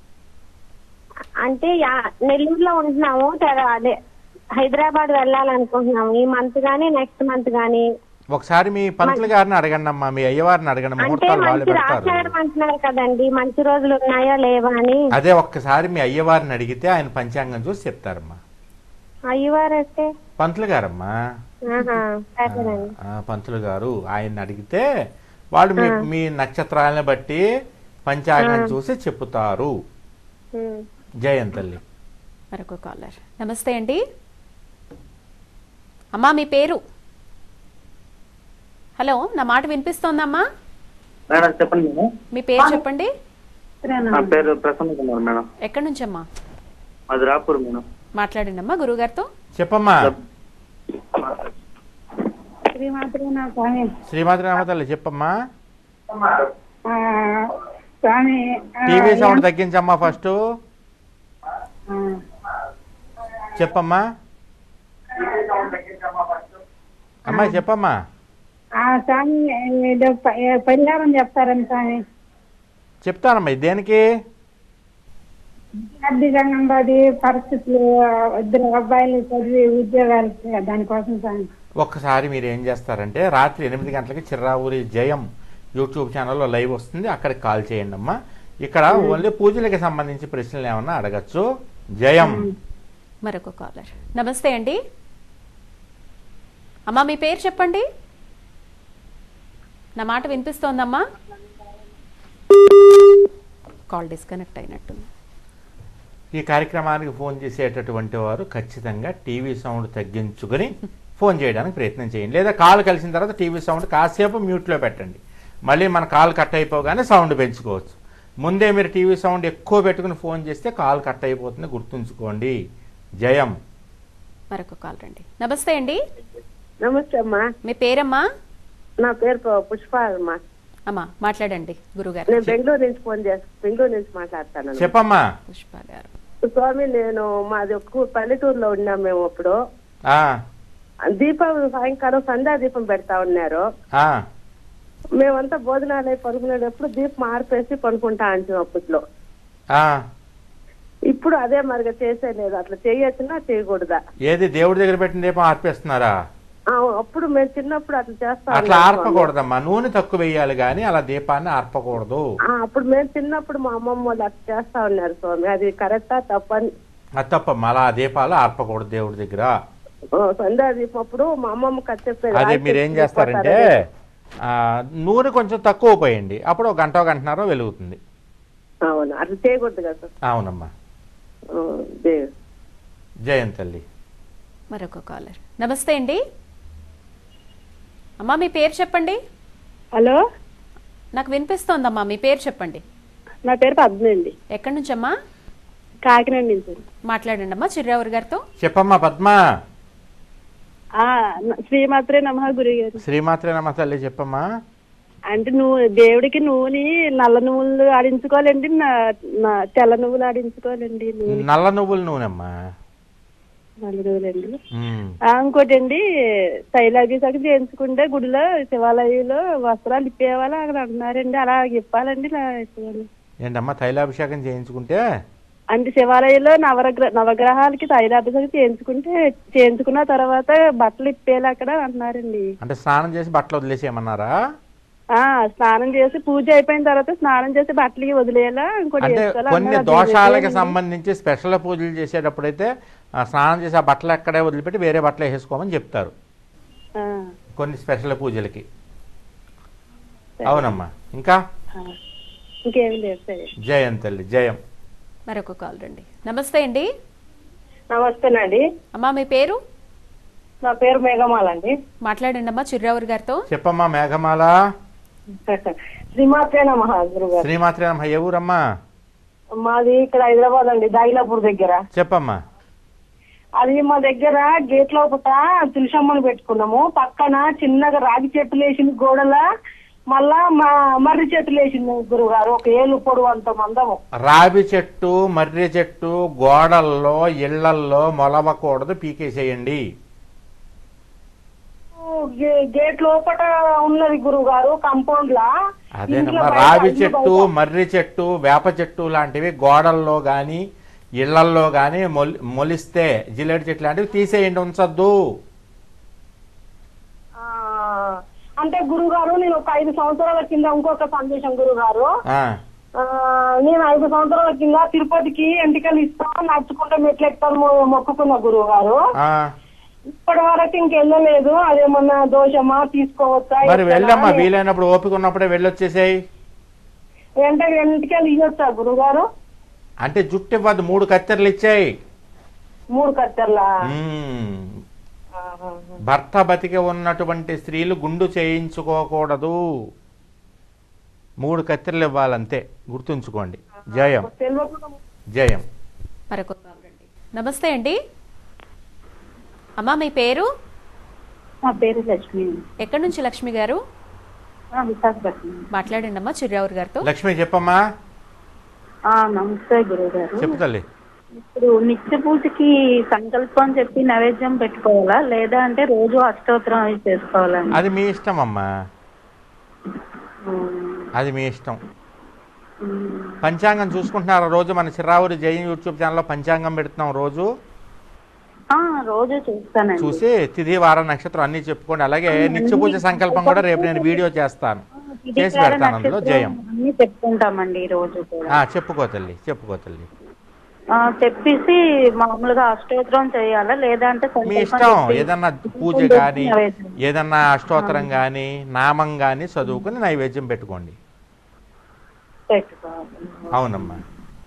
అంటే యా- నెల్లూరులో ఉంటున్నాము తెర- అదే హైదరాబాద్ వెళ్ళాలనుకుంటున్నాము ఈ మంత్ గానీ నెక్స్ట్ మంత్ గానీ ఒకసారి మీ పంతులు గారిని అడగండి అమ్మా మీ అయ్యవారిని అడగండి అంటే ముహూర్తాలు వాళ్ళు మంచి పెడతారు రాశారు అంటున్నారు కదండి మంచి రోజులు ఉన్నాయో లేవా అని అదే ఒక్కసారి మీ అయ్యవారిని అడిగితే ఆయన పంచాంగం చూసి చెప్తారమ్మా అయ్యవారంటే పంతులు గారమ్మా ఆహా, సరేనండి ఆ, పంతులు గారు ఆయన్ని అడిగితే వాళ్ళు మీ ఆ. మీ నక్షత్రాలను బట్టి పంచాంగం ఆ. చూసి చెప్తారు ఉమ్. జయం తల్లి మరొక కాలర్ నమస్తే అండి అమ్మా మీ పేరు హలో నా మాట వినిపిస్తోందమ్మా మేడం చెప్పండి మేడం మీ పేరు చెప్పండి నా పేరు ప్రసన్న కుమార్ మేడం ఎక్కడి నుంచమ్మా మాది రాపూర్ మేడం మాట్లాడండి అమ్మా గురుగారితో చెప్పమ్మా శ్రీమాత్రే నా స్వామి శ్రీమాతి రామ తల్లి చెప్పమ్మా ఆ, స్వామి ఆ, టీవీ సౌండ్ తగ్గించమ్మా ఫస్ట్ ఆ, చెప్పమ్మా అమ్మాయి చెప్పమ్మా ఆ, స్వామి ఏదో ప- ఏ పరిహారం చెప్తారని స్వామి చెప్తానమ్మా ఇది దేనికి ఆర్థికంగా ఉండదు పరిస్థితులు ఇద్దరు అబ్బాయిలు చదివి ఉద్యోగాలు దానికోసం స్వామి ఒక్కసారి మీరు ఏం చేస్తారంటే రాత్రి ఎనిమిది గంటలకి చిర్రావూరి జయం యూట్యూబ్ ఛానల్లో లైవ్ వస్తుంది అక్కడికి కాల్ చేయండి అమ్మా ఇక్కడ ఓన్లీ పూజలకి సంబంధించి ప్రశ్నలు ఏమన్నా అడగచ్చు జయం మరొక కాలర్ నమస్తే అండి అమ్మా మీ పేరు చెప్పండి నా మాట వినిపిస్తోందమ్మా కాల్ డిస్కనెక్ట్ అయినట్టుంది ఈ కార్యక్రమానికి ఫోన్ చేసేటటువంటి వారు ఖచ్చితంగా టీవీ సౌండ్ తగ్గించుకొని ఫోన్ చేయడానికి ప్రయత్నం చేయండి లేదా కాల్ కలిసిన తర్వాత టీవీ సౌండ్ కాసేపు మ్యూట్లో పెట్టండి మళ్ళీ మన కాల్ కట్ అయిపోగానే సౌండ్ పెంచుకోవచ్చు ముందే మీరు టీవీ సౌండ్ ఎక్కువ పెట్టుకుని ఫోన్ చేస్తే కాల్ కట్ అయిపోతుంది గుర్తుంచుకోండి జయం మరొక కాల్ రండి నమస్తే అండి నమస్తే అమ్మా మీ పేరమ్మా నా పేరు పు- పుష్ప అమ్మా అమ్మా మాట్లాడండి గురుగారు నేను బెంగళూరు నుంచి ఫోన్ చేస్తాను బెంగళూరు నుంచి మాట్లాడతాను చెప్పమ్మా పుష్ప గారు స్వామి నేను మాది ఒక పల్లెటూరులో ఉన్నాం మేము అప్పుడు ఆ, దీపం సాయంకాలం సంధ్యా దీపం పెడతా ఉన్నారు ఆ, మేమంతా భోజనాలు అయి పడుకునేటప్పుడు దీపం ఆర్పేసి పడుకుంటా అంటాం అప్పట్లో ఆ. ఇప్పుడు అదే మరిగా చేసేలేదు అట్లా చేయొచ్చునా చేయకూడదా ఏది దేవుడి దగ్గర పెట్టిన దీపం ఆర్పేస్తున్నారా ఆ, అప్పుడు మేము చిన్నప్పుడు అట్లా చేస్తా అట్లా ఉన్నాం స్వామి. ఆర్పకూడదమ్మా నూనె తక్కువ వేయాలి కానీ అలా దీపాన్ని ఆర్పకూడదు ఆ, అప్పుడు మేము చిన్నప్పుడు మా అమ్మమ్మ వాళ్ళు అట్లా చేస్తా ఉన్నారు స్వామి అది కరెక్టా తప్పని అది తప్పమ్మా అలా దీపాలు ఆర్పకూడదు దేవుడి దగ్గర ఆ, సంధ్యా దీపం అప్పుడు మా అమ్మమ్మ కథ చెప్పేది అదే రాయి మీరు ఏం చెట్టు చేస్తారంటే పోతారని. ఆ, నూనె కొంచెం తక్కువ పోయండి అప్పుడు ఒక గంట గంటన్నర వెలుగుతుంది అవును అట్లా చేయకూడదు కదా సార్ అవునమ్మా ఆ, దే- జయం తల్లి మరొక కాలర్ నమస్తే అండి అమ్మా మీ పేరు చెప్పండి హలో నాకు వినిపిస్తోందమ్మా మీ పేరు చెప్పండి నా పేరు పద్మ అండి ఎక్కడి నుంచమ్మా కాకినాడ నుంచి మాట్లాడండి అమ్మా చిర్రావూరి గారితో చెప్పమ్మా పద్మ ఆ, న- శ్రీమాత్రే నమ గురువు గారు శ్రీమాత్రే నమ తల్లి చెప్పమ్మా అంటే నువ్వు దేవుడికి నూనె నల్ల నువ్వులు ఆడించుకోవాలండి నా- నా- తెల్ల నువ్వులు ఆడించుకోవాలండి నూనె నల్ల నువ్వుల నూనెమ్మా నల్ల నువ్వులండి ఉమ్. ఆ, ఇంకోటండి తైలాభిషేకం చేయించుకుంటే గుడిలో శివాలయంలో వస్త్రాలు ఇప్పేవాళ్ళు అక్కడ అంటున్నారండి అలా ఇప్పాలండి ఇలా ఇప్పాలి ఏంటమ్మా తైలాభిషేకం చేయించుకుంటే అంటే శివాలయంలో నవరగ్ర నవగ్రహాలకి తైలాభిషేకం చేయించుకుంటే చేయించుకున్న తర్వాత బట్టలు ఇప్పేలా అక్కడ అంటున్నారండి అంటే స్నానం చేసి బట్టలు వదిలేసేయమన్నారా ఆ స్నానం చేసి పూజ అయిపోయిన తర్వాత స్నానం చేసి బట్టలకి వదిలేయాలా ఇంకోటి అంటే వేసుకోవాలా కొన్ని అన్నారు. అది దోషాలకి వదిలేయండి. సంబంధించి స్పెషల్ పూజలు చేసేటప్పుడైతే ఆ స్నానం చేసి ఆ బట్టలు ఎక్కడే వదిలిపెట్టి వేరే బట్టలు వేసుకోమని చెప్తారు ఆ, కొన్ని స్పెషల్ పూజలకి అవునమ్మా ఇంకా ఆ. ఇంకేమి లేదు సరే జయం తల్లి జయం మరొక కాల్ రండి నమస్తే అండి నమస్తేనండి అమ్మా మీ పేరు నా పేరు మేఘమాల అండి మాట్లాడండి అమ్మా చిర్రావూరి గారితో చెప్పమ్మా మేఘమాల శ్రీమాత్రే నమ గురుగారు శ్రీమాత్రే నమ ఏ ఊరమ్మా మాది ఇక్కడ హైదరాబాద్ అండి దాయిలాపూర్ దగ్గర చెప్పమ్మా అది మా దగ్గర గేట్ లోపల తులసమ్మని పెట్టుకున్నాము పక్కన చిన్నగా రాగి చెట్లు వేసింది గోడల మళ్ళా మా మర్రి చెట్లు వేసింది గురుగారు ఒక ఏళ్ళు పొడవు అంత మందము రావి చెట్టు మర్రి చెట్టు గోడల్లో ఇళ్లల్లో మొలవకూడదు పీకేసేయండి గే- గేట్ లోపల ఉన్నది గురుగారు కాంపౌండ్ లా ఇంట్లో అదేనమ్మా బయట, రావి ఇల్లు చెట్టు బయట. మర్రి చెట్టు వేప చెట్టు లాంటివి గోడల్లో గాని ఇళ్లల్లో గాని మొలి మొలిస్తే జిల్లేడు చెట్లు లాంటివి తీసేయండి ఉంచొద్దు ఆ, అంటే గురుగారు నేను ఒక ఐదు సంవత్సరాల కింద ఇంకొక సందేశం గురుగారు ఆ, ఆ, నేను ఐదు సంవత్సరాల కింద తిరుపతికి ఎంటికలు ఇస్తా నడుచుకుంటే మెట్లు ఎక్కుతాను మొక్కుకున్న గురువు గారు ఆ, ఇప్పటి వరకు ఇంకెళ్ళలేదు అదేమన్నా దోషమా తీసుకోవచ్చా మరి ఎట్లా వెళ్ళమ్మా అని వీలైనప్పుడు ఓపిక ఉన్నప్పుడే వెళ్ళొచ్చేసేయి వెంట వెంటకెళ్ళి ఇవ్వచ్చా గురుగారు అంటే జుట్టు ఇవ్వద్దు మూడు కత్తెరలు ఇచ్చేయి మూడు కత్తెర్లా మ్మ్. భర్త బతికి ఉన్నటువంటి స్త్రీలు గుండు చేయించుకోకూడదు మూడు కత్తెరలు ఇవ్వాలంతే గుర్తుంచుకోండి జయం తెలియకుండా జయం మరొక కాల్ రండి. నమస్తే అండి అమ్మా మీ పేరు మా పేరు లక్ష్మి ఎక్కడి నుంచి లక్ష్మి గారు ఆ, విశాఖపట్నం మాట్లాడండి అమ్మా చిర్రావురు గారితో లక్ష్మి చెప్పమ్మా ఆ, నమస్తే గురువు గారు చెప్పు తల్లి ఇప్పుడు నిత్య పూజకి సంకల్పం చెప్పి నైవేద్యం పెట్టుకోవాలా లేదా అంటే రోజు అష్టోత్తరం అవి చేసుకోవాలండి అది మీ ఇష్టం అమ్మా అది మీ ఇష్టం పంచాంగం చూసుకుంటున్నారా రోజు మన చిరావురి జయం యూట్యూబ్ ఛానల్లో పంచాంగం పెడుతున్నాం రోజు ఆ, రోజు చూస్తానండి చూసి తిథి వార నక్షత్రం అన్ని చెప్పుకోండి అలాగే నిత్య పూజ సంకల్పం కూడా రేపు నేను వీడియో చేస్తాను ఇది చేసి కూడా పెడతాను అందులో నక్షత్రం జయం అన్ని చెప్పుకుంటామండి ఈ రోజు కూడా ఆ, చెప్పుకో తల్లి చెప్పుకో తల్లి ఆ, చెప్పేసి మామూలుగా అష్టోత్తరం చేయాలా లేదా అంటే మీ సంకల్పం ఇష్టం చెప్పి ఏదన్నా పూజ కుంకుమ కానీ నైవేద్యం. ఏదన్నా అష్టోత్తరం కానీ నామం కానీ చదువుకుని నైవేద్యం పెట్టుకోండి పెట్టుకోవాలి అవునమ్మా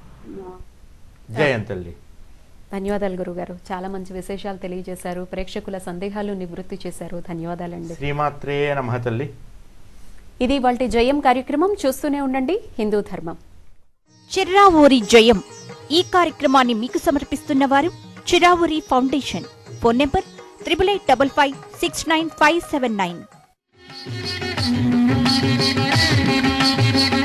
జయం తల్లి ధన్యవాదాలు గురుగారు చాలా మంచి విశేషాలు తెలియజేశారు ప్రేక్షకుల సందేహాలు నివృత్తి చేశారు ధన్యవాదాలండి శ్రీమాత్రే నమః తల్లి ఇది వాటి జయం కార్యక్రమం చూస్తూనే ఉండండి హిందూ ధర్మం చిర్రావూరి జయం ఈ కార్యక్రమాన్ని మీకు సమర్పిస్తున్న వారు Chiravuri foundation phone number triple eight double five six nine five seven nine